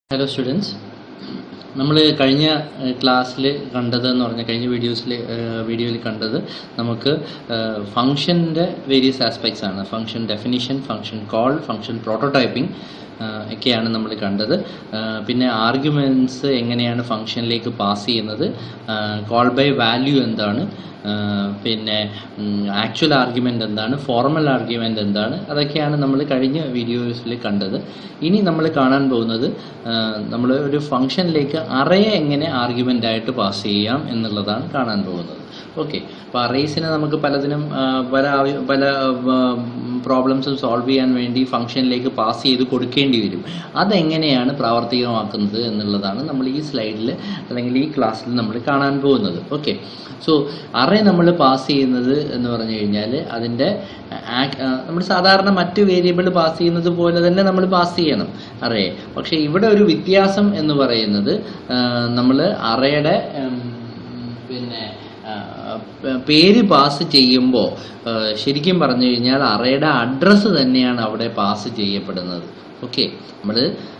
hello students നമ്മൾ കഴിഞ്ഞ ക്ലാസ്സിൽ കണ്ടത് എന്ന് പറഞ്ഞാൽ കഴിഞ്ഞ വീഡിയോസിൽ വീഡിയോയിൽ കണ്ടത് നമുക്ക് ഫങ്ഷൻ്റെ വേരിയസ് ആസ്പെക്ട്സ് ആണ് function definition function call function prototyping ഒക്കെയാണ് നമ്മൾ കണ്ടത് ആ, പിന്നെ ആർഗ്യുമെൻറ്റ്സ് എങ്ങനെയാണ് ഫങ്ഷനിലേക്ക് പാസ് ചെയ്യുന്നത് കോൾ ബൈ വാല്യൂ എന്താണ് ആ, പിന്നെ ആക്ച്വൽ ആർഗ്യുമെൻ്റ് എന്താണ് ഫോർമൽ ആർഗ്യുമെൻ്റ് എന്താണ് അതൊക്കെയാണ് നമ്മൾ കഴിഞ്ഞ വീഡിയോസിൽ കണ്ടത് ഇനി നമ്മൾ കാണാൻ പോകുന്നത് നമ്മൾ ഒരു ഫംഗ്ഷനിലേക്ക് അറയെ എങ്ങനെ ആർഗ്യുമെൻ്റ് ആയിട്ട് പാസ് ചെയ്യാം എന്നുള്ളതാണ് കാണാൻ പോകുന്നത് ഓക്കെ അപ്പോൾ അറേസിനെ നമുക്ക് പലതിനും ആ, പല ആവ- പല പ്രോബ്ലംസും സോൾവ് ചെയ്യാൻ വേണ്ടി ഫംഗ്ഷനിലേക്ക് പാസ് ചെയ്ത് കൊടുക്കേണ്ടി വരും അതെങ്ങനെയാണ് പ്രാവർത്തികമാക്കുന്നത് എന്നുള്ളതാണ് നമ്മൾ ഈ സ്ലൈഡിൽ അല്ലെങ്കിൽ ഈ ക്ലാസ്സിൽ നമ്മൾ കാണാൻ പോകുന്നത് ഓക്കെ സോ അറേ നമ്മൾ പാസ് ചെയ്യുന്നത് എന്ന് പറഞ്ഞു കഴിഞ്ഞാൽ അതിൻ്റെ നമ്മൾ സാധാരണ മറ്റ് വേരിയബിൾ പാസ് ചെയ്യുന്നത് പോലെ തന്നെ നമ്മൾ പാസ് ചെയ്യണം അറേ പക്ഷേ ഇവിടെ ഒരു വ്യത്യാസം എന്ന് പറയുന്നത് നമ്മൾ അറയുടെ പിന്നെ ആ, പ- പേര് പാസ് ചെയ്യുമ്പോൾ ശരിക്കും പറഞ്ഞു കഴിഞ്ഞാൽ അറയുടെ അഡ്രസ്സ് തന്നെയാണ് അവിടെ പാസ് ചെയ്യപ്പെടുന്നത് ഓക്കെ നമ്മൾ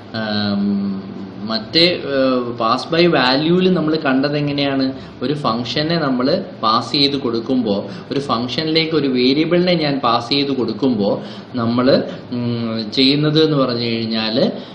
മറ്റേ പാസ് ബൈ വാല്യൂവിൽ നമ്മൾ കണ്ടത് എങ്ങനെയാണ് ഒരു ഫംഗ്ഷനെ നമ്മൾ പാസ് ചെയ്ത് കൊടുക്കുമ്പോൾ ഒരു ഫംഗ്ഷനിലേക്ക് ഒരു വേരിയബിളിനെ ഞാൻ പാസ് ചെയ്ത് കൊടുക്കുമ്പോൾ നമ്മൾ ചെയ്യുന്നത് എന്ന് പറഞ്ഞു കഴിഞ്ഞാൽ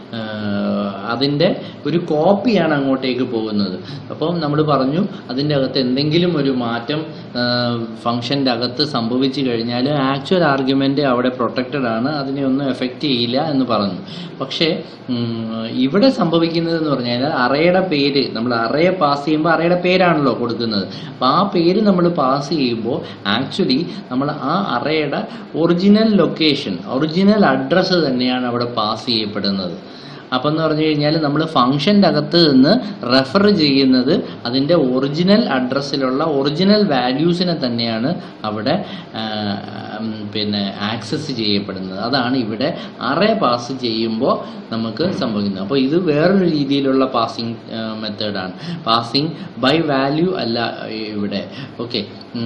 അതിൻ്റെ ഒരു കോപ്പിയാണ് അങ്ങോട്ടേക്ക് പോകുന്നത് അപ്പം നമ്മൾ പറഞ്ഞു അതിൻ്റെ അകത്ത് എന്തെങ്കിലും ഒരു മാറ്റം ഫംഗ്ഷൻ്റെ അകത്ത് സംഭവിച്ചു കഴിഞ്ഞാൽ ആക്ച്വൽ ആർഗ്യുമെൻ്റ് അവിടെ പ്രൊട്ടക്റ്റഡ് ആണ് അതിനെ ഒന്നും എഫക്റ്റ് ചെയ്യില്ല എന്ന് പറഞ്ഞു പക്ഷേ ഉം, ഇവിടെ സംഭവിക്കുന്നത് എന്ന് പറഞ്ഞാൽ അറയുടെ പേര് നമ്മൾ അറയെ പാസ് ചെയ്യുമ്പോൾ അറയുടെ പേരാണല്ലോ കൊടുക്കുന്നത് അപ്പോൾ ആ പേര് നമ്മൾ പാസ് ചെയ്യുമ്പോൾ ആക്ച്വലി നമ്മൾ ആ അറയുടെ ഒറിജിനൽ ലൊക്കേഷൻ ഒറിജിനൽ അഡ്രസ്സ് തന്നെയാണ് അവിടെ പാസ് ചെയ്യപ്പെടുന്നത് അപ്പം എന്ന് പറഞ്ഞു കഴിഞ്ഞാൽ നമ്മൾ ഫംഗ്ഷൻ്റെ അകത്ത് നിന്ന് റെഫർ ചെയ്യുന്നത് അതിൻ്റെ ഒറിജിനൽ അഡ്രസ്സിലുള്ള ഒറിജിനൽ വാല്യൂസിനെ തന്നെയാണ് അവിടെ ആ, ഉം, പിന്നെ ആക്സസ് ചെയ്യപ്പെടുന്നത് അതാണ് ഇവിടെ അറേ പാസ് ചെയ്യുമ്പോൾ നമുക്ക് സംഭവിക്കുന്നത് അപ്പോൾ ഇത് വേറൊരു രീതിയിലുള്ള പാസിംഗ് മെത്തേഡാണ് പാസിംഗ് ബൈ വാല്യൂ അല്ല ഇവിടെ ഓക്കെ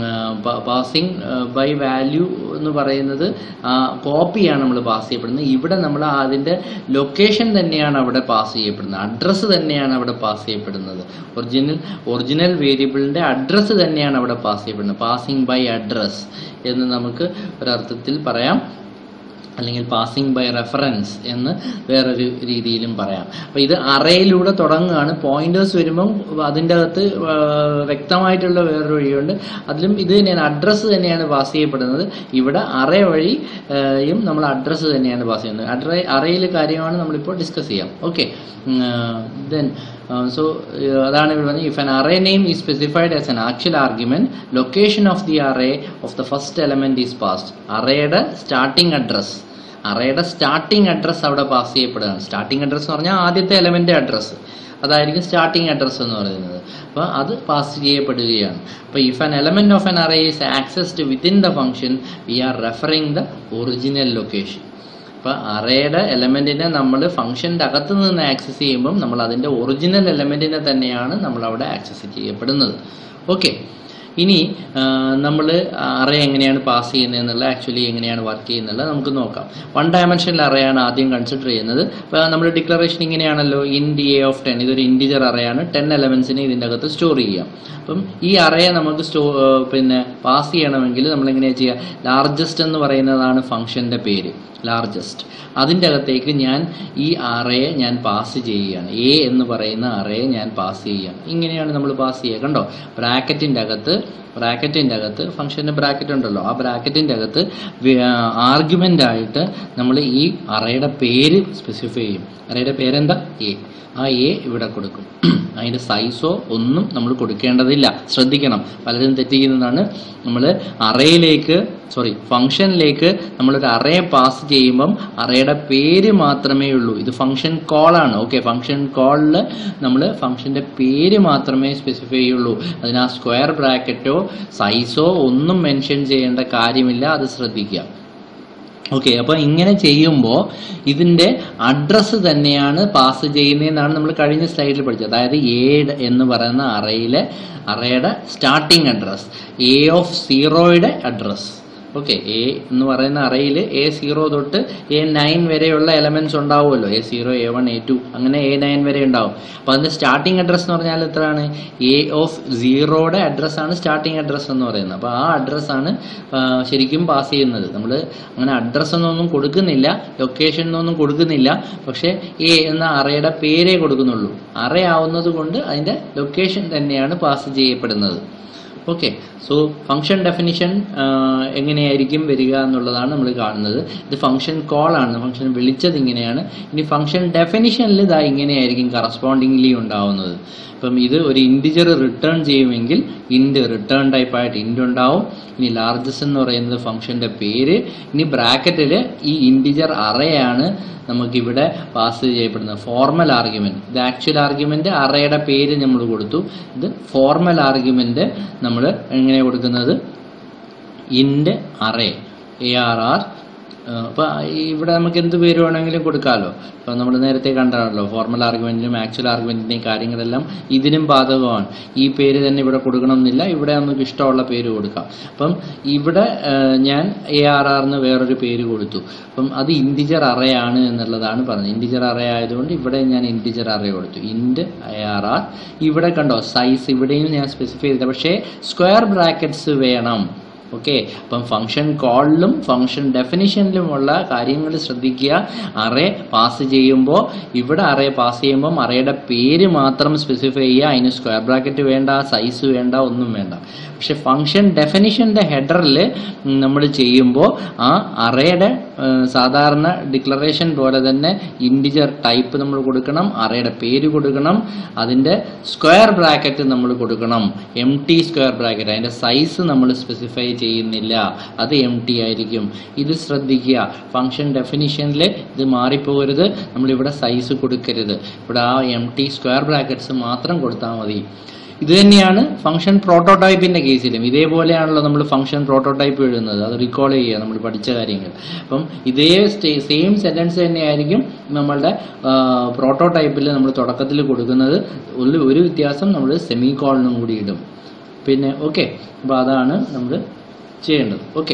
പാസിംഗ് ബൈ വാല്യൂ എന്ന് പറയുന്നത് കോപ്പിയാണ് നമ്മൾ പാസ് ചെയ്യപ്പെടുന്നത് ഇവിടെ നമ്മൾ അതിൻ്റെ ലൊക്കേഷൻ തന്നെയാണ് അവിടെ പാസ് ചെയ്യപ്പെടുന്നത് അഡ്രസ്സ് തന്നെയാണ് അവിടെ പാസ് ചെയ്യപ്പെടുന്നത് ഒറിജിനൽ ഒറിജിനൽ വേരിയബിളിൻ്റെ അഡ്രസ്സ് തന്നെയാണ് അവിടെ പാസ് ചെയ്യപ്പെടുന്നത് പാസിംഗ് ബൈ അഡ്രസ് എന്ന് നമുക്ക് ഒരർത്ഥത്തിൽ പറയാം അല്ലെങ്കിൽ പാസിംഗ് ബൈ റെഫറൻസ് എന്ന് വേറൊരു രീതിയിലും പറയാം അപ്പോൾ ഇത് അറയിലൂടെ തുടങ്ങുകയാണ് പോയിന്റേഴ്സ് വരുമ്പം അതിൻ്റെ അകത്ത് ആ, വ്യക്തമായിട്ടുള്ള വേറൊരു വഴിയുണ്ട് അതിലും ഇത് തന്നെയാണ് അഡ്രസ്സ് തന്നെയാണ് പാസ് ചെയ്യപ്പെടുന്നത് ഇവിടെ അറേ വഴിയും നമ്മൾ അഡ്രസ്സ് തന്നെയാണ് പാസ് ചെയ്യുന്നത് അഡ്ര അറയിൽ കാര്യമാണ് നമ്മളിപ്പോൾ ഡിസ്കസ് ചെയ്യാം ഓക്കെ ദെൻ സോ അതാണ് ഇവിടെ പറഞ്ഞത് if an array name is specified as an actual argument location of the array of the first element is passed അറേയുടെ സ്റ്റാർട്ടിംഗ് അഡ്രസ് അറേയുടെ സ്റ്റാർട്ടിംഗ് അഡ്രസ് അവിടെ പാസ് ചെയ്യപ്പെടുകയാണ് സ്റ്റാർട്ടിംഗ് അഡ്രസ് എന്ന് പറഞ്ഞാൽ ആദ്യത്തെ എലമെന്റ് അഡ്രസ്സ് അതായിരിക്കും സ്റ്റാർട്ടിംഗ് അഡ്രസ് എന്ന് പറയുന്നത് അപ്പോൾ അത് പാസ് ചെയ്യപ്പെടുകയാണ് അപ്പോൾ if an element of an array is accessed within the function we are referring the original location അപ്പോൾ അറേയുടെ എലമെന്റിനെ നമ്മൾ ഫംഗ്ഷൻ്റെ അകത്ത് നിന്ന് ആക്സസ് ചെയ്യുമ്പം നമ്മൾ അതിൻ്റെ ഒറിജിനൽ എലമെന്റിനെ തന്നെയാണ് നമ്മൾ അവിടെ ആക്സസ് ചെയ്യപ്പെടുന്നത് ഓക്കെ ഇനി നമ്മൾ അറേ എങ്ങനെയാണ് പാസ് ചെയ്യുന്നത് എന്നുള്ള ആക്ച്വലി എങ്ങനെയാണ് വർക്ക് ചെയ്യുന്നത് നമുക്ക് നോക്കാം വൺ ഡയമെൻഷനിൽ അറയാണ് ആദ്യം കൺസിഡർ ചെയ്യുന്നത് അപ്പോൾ നമ്മൾ ഡിക്ലറേഷൻ ഇങ്ങനെയാണല്ലോ int A of ten ഇതൊരു ഇൻഡിജർ അറയാണ് ടെൻ എലമെന്റ്സിനെ ഇതിൻ്റെ അകത്ത് സ്റ്റോർ ചെയ്യാം അപ്പം ഈ അറയെ നമുക്ക് സ്റ്റോ പിന്നെ പാസ് ചെയ്യണമെങ്കിൽ നമ്മൾ എങ്ങനെയാണ് ചെയ്യുക ലാർജസ്റ്റ് എന്ന് പറയുന്നതാണ് ഫംഗ്ഷൻ്റെ പേര് ലാർജസ്റ്റ് അതിൻ്റെ അകത്തേക്ക് ഞാൻ ഈ അറയെ ഞാൻ പാസ് ചെയ്യുകയാണ് എ എന്ന് പറയുന്ന അറയെ ഞാൻ പാസ് ചെയ്യുകയാണ് ഇങ്ങനെയാണ് നമ്മൾ പാസ് ചെയ്യുക കണ്ടോ ബ്രാക്കറ്റിൻ്റെ അകത്ത് ബ്രാക്കറ്റിൻ്റെ അകത്ത് ഫംഗ്ഷൻ്റെ ബ്രാക്കറ്റ് ഉണ്ടല്ലോ ആ ബ്രാക്കറ്റിൻ്റെ അകത്ത് ആർഗ്യുമെൻ്റ് ആയിട്ട് നമ്മൾ ഈ അറയുടെ പേര് സ്പെസിഫൈ ചെയ്യും അറയുടെ പേരെന്താ എ ആ എ ഇവിടെ കൊടുക്കും അതിൻ്റെ സൈസോ ഒന്നും നമ്മൾ കൊടുക്കേണ്ടതില്ല ശ്രദ്ധിക്കണം പലരും തെറ്റിക്കുന്നതാണ് നമ്മൾ അറയിലേക്ക് സോറി ഫംഗ്ഷനിലേക്ക് നമ്മളൊരു അറയെ പാസ് ചെയ്യുമ്പം അറയുടെ പേര് മാത്രമേ ഉള്ളൂ ഇത് ഫംഗ്ഷൻ കോളാണ് ഓക്കെ ഫംഗ്ഷൻ കോളിൽ നമ്മൾ ഫംഗ്ഷൻ്റെ പേര് മാത്രമേ സ്പെസിഫൈ ചെയ്യുള്ളൂ അതിന് ആ സ്ക്വയർ ബ്രാക്കറ്റോ സൈസോ ഒന്നും മെൻഷൻ ചെയ്യേണ്ട കാര്യമില്ല അത് ശ്രദ്ധിക്കുക ഓക്കെ അപ്പോൾ ഇങ്ങനെ ചെയ്യുമ്പോൾ ഇതിന്റെ അഡ്രസ്സ് തന്നെയാണ് പാസ് ചെയ്യുന്നതെന്നാണ് നമ്മൾ കഴിഞ്ഞ സ്ലൈഡിൽ പഠിച്ചത് അതായത് എ എന്ന് പറയുന്ന അറയിലെ അറയുടെ സ്റ്റാർട്ടിംഗ് അഡ്രസ് എ ഓഫ് സീറോയുടെ അഡ്രസ് ഓക്കെ എ എന്ന് പറയുന്ന അറയിൽ എ സീറോ തൊട്ട് എ നയൻ വരെയുള്ള എലമെന്റ്സ് ഉണ്ടാവുമല്ലോ A zero A one A two അങ്ങനെ എ നയൻ വരെ ഉണ്ടാവും അപ്പോൾ അതിന്റെ സ്റ്റാർട്ടിംഗ് അഡ്രസ് എന്ന് പറഞ്ഞാൽ എത്രയാണ് എ ഓഫ് സീറോയുടെ അഡ്രസ്സാണ് സ്റ്റാർട്ടിംഗ് അഡ്രസ്സ് എന്ന് പറയുന്നത് അപ്പോൾ ആ അഡ്രസ്സാണ് ശരിക്കും പാസ് ചെയ്യുന്നത് നമ്മൾ അങ്ങനെ അഡ്രസ്സ് എന്നൊന്നും കൊടുക്കുന്നില്ല ലൊക്കേഷൻ എന്നൊന്നും കൊടുക്കുന്നില്ല പക്ഷേ എ എന്ന അറയുടെ പേരേ കൊടുക്കുന്നുള്ളൂ അറ ആവുന്നത് കൊണ്ട് അതിന്റെ ലൊക്കേഷൻ തന്നെയാണ് പാസ് ചെയ്യപ്പെടുന്നത് ഓക്കെ സോ ഫംഗ്ഷൻ ഡെഫിനിഷൻ എങ്ങനെയായിരിക്കും വരിക എന്നുള്ളതാണ് നമ്മൾ കാണുന്നത് ഇത് ഫംഗ്ഷൻ കോൾ ആണ് ഫംഗ്ഷൻ വിളിച്ചത് ഇങ്ങനെയാണ് ഇനി ഫംഗ്ഷൻ ഡെഫിനിഷനിൽ ഇതാ ഇങ്ങനെയായിരിക്കും കറസ്പോണ്ടിങ്ലി ഉണ്ടാവുന്നത് ഇപ്പം ഇത് ഒരു ഇൻഡിജർ റിട്ടേൺ ചെയ്യുമെങ്കിൽ ഇൻഡ് റിട്ടേൺ ടൈപ്പ് ആയിട്ട് ഇൻഡ് ഉണ്ടാവും ഇനി ലാർജസ്റ്റ് എന്ന് പറയുന്നത് ഫംഗ്ഷന്റെ പേര് ഇനി ബ്രാക്കറ്റിൽ ഈ ഇൻഡിജർ അറയാണ് നമുക്കിവിടെ പാസ് ചെയ്യപ്പെടുന്നത് ഫോർമൽ ആർഗ്യുമെന്റ് ഇത് ആക്ച്വൽ ആർഗ്യുമെന്റ് അറയുടെ പേര് നമ്മൾ കൊടുത്തു ഇത് ഫോർമൽ ആർഗ്യുമെന്റ് നമ്മൾ എങ്ങനെ കൊടുക്കുന്നത് ഇൻഡ് അറേ എ ആർ ആർ അപ്പൊ ഇവിടെ നമുക്ക് എന്ത് പേര് വേണമെങ്കിലും കൊടുക്കാമല്ലോ അപ്പൊ നമ്മൾ നേരത്തെ കണ്ടാണല്ലോ ഫോർമൽ ആർഗ്യുമെന്റിനും ആക്ച്വൽ ആർഗ്യുമെന്റിന്റെയും കാര്യങ്ങളെല്ലാം ഇതിനും ബാധകമാണ് ഈ പേര് തന്നെ ഇവിടെ കൊടുക്കണം എന്നില്ല ഇവിടെ നമുക്ക് ഇഷ്ടമുള്ള പേര് കൊടുക്കാം അപ്പം ഇവിടെ ആ, ഞാൻ എ ആർ ആർ എന്ന് വേറൊരു പേര് കൊടുത്തു അപ്പം അത് ഇൻഡിജർ അറയാണ് എന്നുള്ളതാണ് പറഞ്ഞത് ഇൻഡിജർ അറ ആയതുകൊണ്ട് ഇവിടെ ഞാൻ ഇൻഡിജർ അറ കൊടുത്തു ഇൻഡ് എ ആർ ആർ ഇവിടെ കണ്ടോ സൈസ് ഇവിടെയും ഞാൻ സ്പെസിഫൈ ചെയ്തില്ല പക്ഷേ സ്ക്വയർ ബ്രാക്കറ്റ്സ് വേണം ഓക്കെ അപ്പം ഫംഗ്ഷൻ കോളിലും ഫംഗ്ഷൻ ഡെഫിനിഷനിലുമുള്ള കാര്യങ്ങൾ ശ്രദ്ധിക്കുക അറേ പാസ് ചെയ്യുമ്പോൾ ഇവിടെ അറേ പാസ് ചെയ്യുമ്പോൾ അറയുടെ പേര് മാത്രം സ്പെസിഫൈ ചെയ്യുക അതിന് സ്ക്വയർ ബ്രാക്കറ്റ് വേണ്ട സൈസ് വേണ്ട ഒന്നും വേണ്ട പക്ഷെ ഫംഗ്ഷൻ ഡെഫിനിഷന്റെ ഹെഡറിൽ നമ്മൾ ചെയ്യുമ്പോൾ ആ അറയുടെ ഏഹ്, സാധാരണ ഡിക്ലറേഷൻ പോലെ തന്നെ ഇൻഡിജർ ടൈപ്പ് നമ്മൾ കൊടുക്കണം അറയുടെ പേര് കൊടുക്കണം അതിന്റെ സ്ക്വയർ ബ്രാക്കറ്റ് നമ്മൾ കൊടുക്കണം എം ടി സ്ക്വയർ ബ്രാക്കറ്റ് അതിന്റെ സൈസ് നമ്മൾ സ്പെസിഫൈ ചെയ്യുന്നില്ല അത് എം ടി ആയിരിക്കും ഇത് ശ്രദ്ധിക്കുക ഫംഗ്ഷൻ ഡെഫിനിഷനിൽ ഇത് മാറിപ്പോകരുത് നമ്മളിവിടെ സൈസ് കൊടുക്കരുത് ഇവിടെ ആ എം ടി സ്ക്വയർ ബ്രാക്കറ്റ്സ് മാത്രം കൊടുത്താൽ മതി ഇത് തന്നെയാണ് ഫംഗ്ഷൻ പ്രോട്ടോടൈപ്പിന്റെ കേസിലും ഇതേപോലെയാണല്ലോ നമ്മൾ ഫംഗ്ഷൻ പ്രോട്ടോടൈപ്പ് എഴുതുന്നത് അത് റീകോൾ ചെയ്യുക നമ്മൾ പഠിച്ച കാര്യങ്ങൾ അപ്പം ഇതേ സെയിം സെന്റൻസ് തന്നെയായിരിക്കും നമ്മളുടെ പ്രോട്ടോടൈപ്പിൽ നമ്മൾ തുടക്കത്തിൽ കൊടുക്കുന്നത് ഒരു ഒരു വ്യത്യാസം നമ്മൾ സെമി കോളിനും കൂടി ഇടും പിന്നെ ഓക്കെ അപ്പോൾ അതാണ് നമ്മൾ ചെയ്യേണ്ടത് ഓക്കെ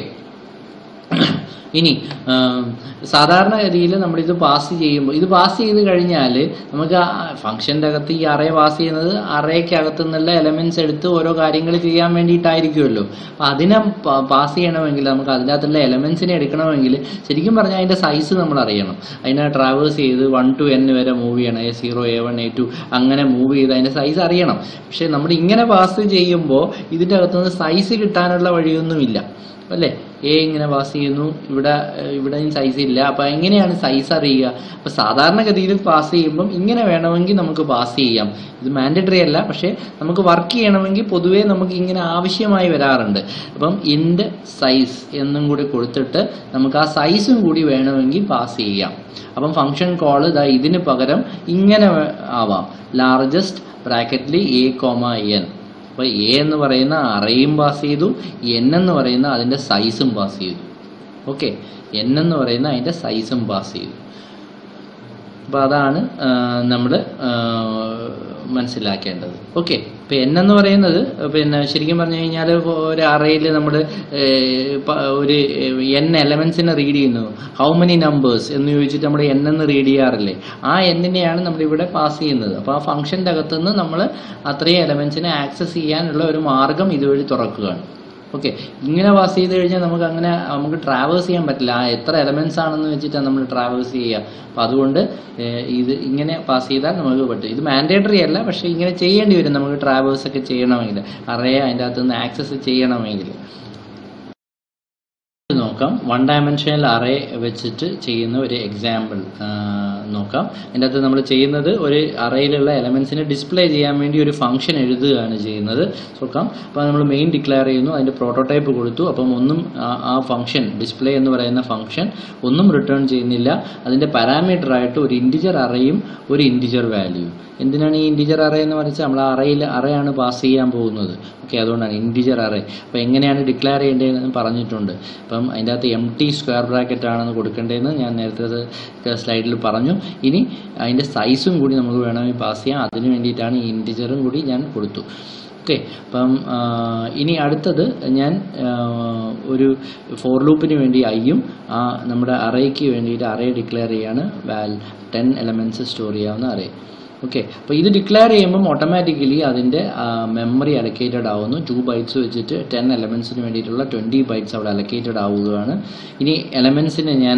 ഇനി ആം, സാധാരണഗതിയിൽ നമ്മളിത് പാസ് ചെയ്യുമ്പോൾ ഇത് പാസ് ചെയ്ത് കഴിഞ്ഞാൽ നമുക്ക് ഫംഗ്ഷൻ്റെ അകത്ത് ഈ അറേ പാസ് ചെയ്യുന്നത് അറേക്കകത്ത് നിന്നുള്ള എലമെന്റ്സ് എടുത്ത് ഓരോ കാര്യങ്ങൾ ചെയ്യാൻ വേണ്ടിയിട്ടായിരിക്കുമല്ലോ അപ്പം അതിനെ പാസ് ചെയ്യണമെങ്കിൽ നമുക്ക് അതിനകത്തുള്ള എലമെന്റ്സിനെ എടുക്കണമെങ്കിൽ ശരിക്കും പറഞ്ഞാൽ അതിന്റെ സൈസ് നമ്മൾ അറിയണം അതിനെ ട്രാവേഴ്സ് ചെയ്ത് വൺ ടു എൻ വരെ മൂവ് ചെയ്യണം A zero A one A two അങ്ങനെ മൂവ് ചെയ്ത് അതിന്റെ സൈസ് അറിയണം പക്ഷെ നമ്മൾ ഇങ്ങനെ പാസ് ചെയ്യുമ്പോൾ ഇതിന്റെ അകത്തുനിന്ന് സൈസ് കിട്ടാനുള്ള വഴിയൊന്നുമില്ല അല്ലേ എ ഇങ്ങനെ പാസ് ചെയ്യുന്നു ഇവിടെ ഏഹ്, ഇവിടെയും സൈസ് ഇല്ല അപ്പൊ എങ്ങനെയാണ് സൈസ് അറിയുക അപ്പൊ സാധാരണഗതിയിൽ പാസ് ചെയ്യുമ്പം ഇങ്ങനെ വേണമെങ്കിൽ നമുക്ക് പാസ് ചെയ്യാം ഇത് മാൻഡറ്ററി അല്ല പക്ഷെ നമുക്ക് വർക്ക് ചെയ്യണമെങ്കിൽ പൊതുവേ നമുക്ക് ഇങ്ങനെ ആവശ്യമായി വരാറുണ്ട് അപ്പം ഇൻഡ് സൈസ് എന്നും കൂടി കൊടുത്തിട്ട് നമുക്ക് ആ സൈസും കൂടി വേണമെങ്കിൽ പാസ് ചെയ്യാം അപ്പം ഫംഗ്ഷൻ കോൾ ഇതാ ഇതിന് പകരം ഇങ്ങനെ വേ- ആവാം ലാർജസ്റ്റ് ബ്രാക്കറ്റിൽ എ കോമ എൻ അപ്പൊ എ എന്ന് പറയുന്ന അറയും പാസ് ചെയ്തു എൻ എന്ന് പറയുന്ന അതിന്റെ സൈസും പാസ് ചെയ്തു ഓക്കെ എൻ എന്ന് പറയുന്ന അതിന്റെ സൈസും പാസ് ചെയ്തു അപ്പൊ അതാണ് നമ്മൾ മനസ്സിലാക്കേണ്ടത് ഓക്കെ ഇപ്പൊ എൻ എന്ന് പറയുന്നത് പിന്നെ ശരിക്കും പറഞ്ഞു കഴിഞ്ഞാൽ ഒരു അറയിൽ നമ്മൾ ഒരു എൻ എലമെന്റ്സിനെ റീഡ് ചെയ്യുന്നു ഹൗ മെനി നമ്പേഴ്സ് എന്ന് ചോദിച്ചിട്ട് നമ്മൾ എൻ എന്ന് റീഡ് ചെയ്യാറില്ലേ ആ എന്നിനെയാണ് നമ്മൾ ഇവിടെ പാസ് ചെയ്യുന്നത് അപ്പോൾ ആ ഫംഗ്ഷന്റെ അകത്തുനിന്ന് നമ്മൾ അത്രയും എലമെന്റ്സിനെ ആക്സസ് ചെയ്യാനുള്ള ഒരു മാർഗം ഇതുവഴി തുറക്കുകയാണ് ഓക്കെ ഇങ്ങനെ പാസ് ചെയ്ത് കഴിഞ്ഞാൽ നമുക്ക് അങ്ങനെ നമുക്ക് ട്രാവേഴ്സ് ചെയ്യാൻ പറ്റില്ല ആ എത്ര എലമെന്റ്സ് ആണെന്ന് വെച്ചിട്ടാണ് നമ്മൾ ട്രാവേഴ്സ് ചെയ്യുക അപ്പം അതുകൊണ്ട് ഏഹ്, ഇത് ഇങ്ങനെ പാസ് ചെയ്താൽ നമുക്ക് പറ്റും ഇത് മാൻഡേറ്ററി അല്ല പക്ഷെ ഇങ്ങനെ ചെയ്യേണ്ടി വരും നമുക്ക് ട്രാവേഴ്സ് ഒക്കെ ചെയ്യണമെങ്കിൽ അറിയാം അതിൻ്റെ അകത്ത് നിന്ന് ആക്സസ് ചെയ്യണമെങ്കിൽ നോക്കാം വൺ ഡയമെൻഷനൽ അറേ വെച്ചിട്ട് ചെയ്യുന്ന ഒരു എക്സാമ്പിൾ നോക്കാം അതിൻ്റെ അകത്ത് നമ്മൾ ചെയ്യുന്നത് ഒരു അറയിലുള്ള എലമെന്റ്സിനെ ഡിസ്പ്ലേ ചെയ്യാൻ വേണ്ടി ഒരു ഫംഗ്ഷൻ എഴുതുകയാണ് ചെയ്യുന്നത് നോക്കാം അപ്പോൾ നമ്മൾ മെയിൻ ഡിക്ലെയർ ചെയ്യുന്നു അതിൻ്റെ പ്രോട്ടോടൈപ്പ് കൊടുത്തു അപ്പം ഒന്നും ആ- ആ ഫംഗ്ഷൻ ഡിസ്പ്ലേ എന്ന് പറയുന്ന ഫംഗ്ഷൻ ഒന്നും റിട്ടേൺ ചെയ്യുന്നില്ല അതിൻ്റെ പാരാമീറ്റർ ആയിട്ട് ഒരു ഇൻഡിജർ അറയും ഒരു ഇൻഡിജർ വാല്യൂ എന്തിനാണ് ഈ ഇൻഡിജർ അറേ എന്ന് പറഞ്ഞാൽ നമ്മൾ അറയിൽ അറയാണ് പാസ് ചെയ്യാൻ പോകുന്നത് ഓക്കെ അതുകൊണ്ടാണ് ഇൻഡിജർ അറേ അപ്പോൾ എങ്ങനെയാണ് ഡിക്ലെയർ ചെയ്യേണ്ടതെന്ന് പറഞ്ഞിട്ടുണ്ട് അപ്പം അതിൻ്റെ അകത്ത് എം ടി സ്ക്വയർ ബ്രാക്കറ്റ് ആണെന്ന് കൊടുക്കേണ്ടതെന്ന് ഞാൻ നേരത്തെ സ്ലൈഡിൽ പറഞ്ഞു ഇനി അതിൻ്റെ സൈസും കൂടി നമുക്ക് വേണമെങ്കിൽ പാസ് ചെയ്യാം അതിന് വേണ്ടിയിട്ടാണ് ഈ ഇൻഡിജറും കൂടി ഞാൻ കൊടുത്തു ഓക്കെ അപ്പം ആ, ഇനി അടുത്തത് ഞാൻ ആ, ഒരു ഫോർ ലൂപ്പിന് വേണ്ടി ഐയും ആ നമ്മുടെ അറേക്ക് വേണ്ടിയിട്ട് അറേ ഡിക്ലെയർ ചെയ്യാണ് വാൽ ടെൻ എലമെൻറ്റ്സ് സ്റ്റോർ ചെയ്യാവുന്ന അറേ ഓക്കെ അപ്പോൾ ഇത് ഡിക്ലെയർ ചെയ്യുമ്പം ഓട്ടോമാറ്റിക്കലി അതിൻ്റെ മെമ്മറി അലക്കേറ്റഡ് ആവുന്നു ടു ബൈറ്റ്സ് വെച്ചിട്ട് ടെൻ എലമെൻസിന് വേണ്ടിയിട്ടുള്ള ട്വൻറ്റി ബൈറ്റ്സ് അവിടെ അലക്കേറ്റഡ് ആവുകയാണ് ഇനി എലമെൻസിനെ ഞാൻ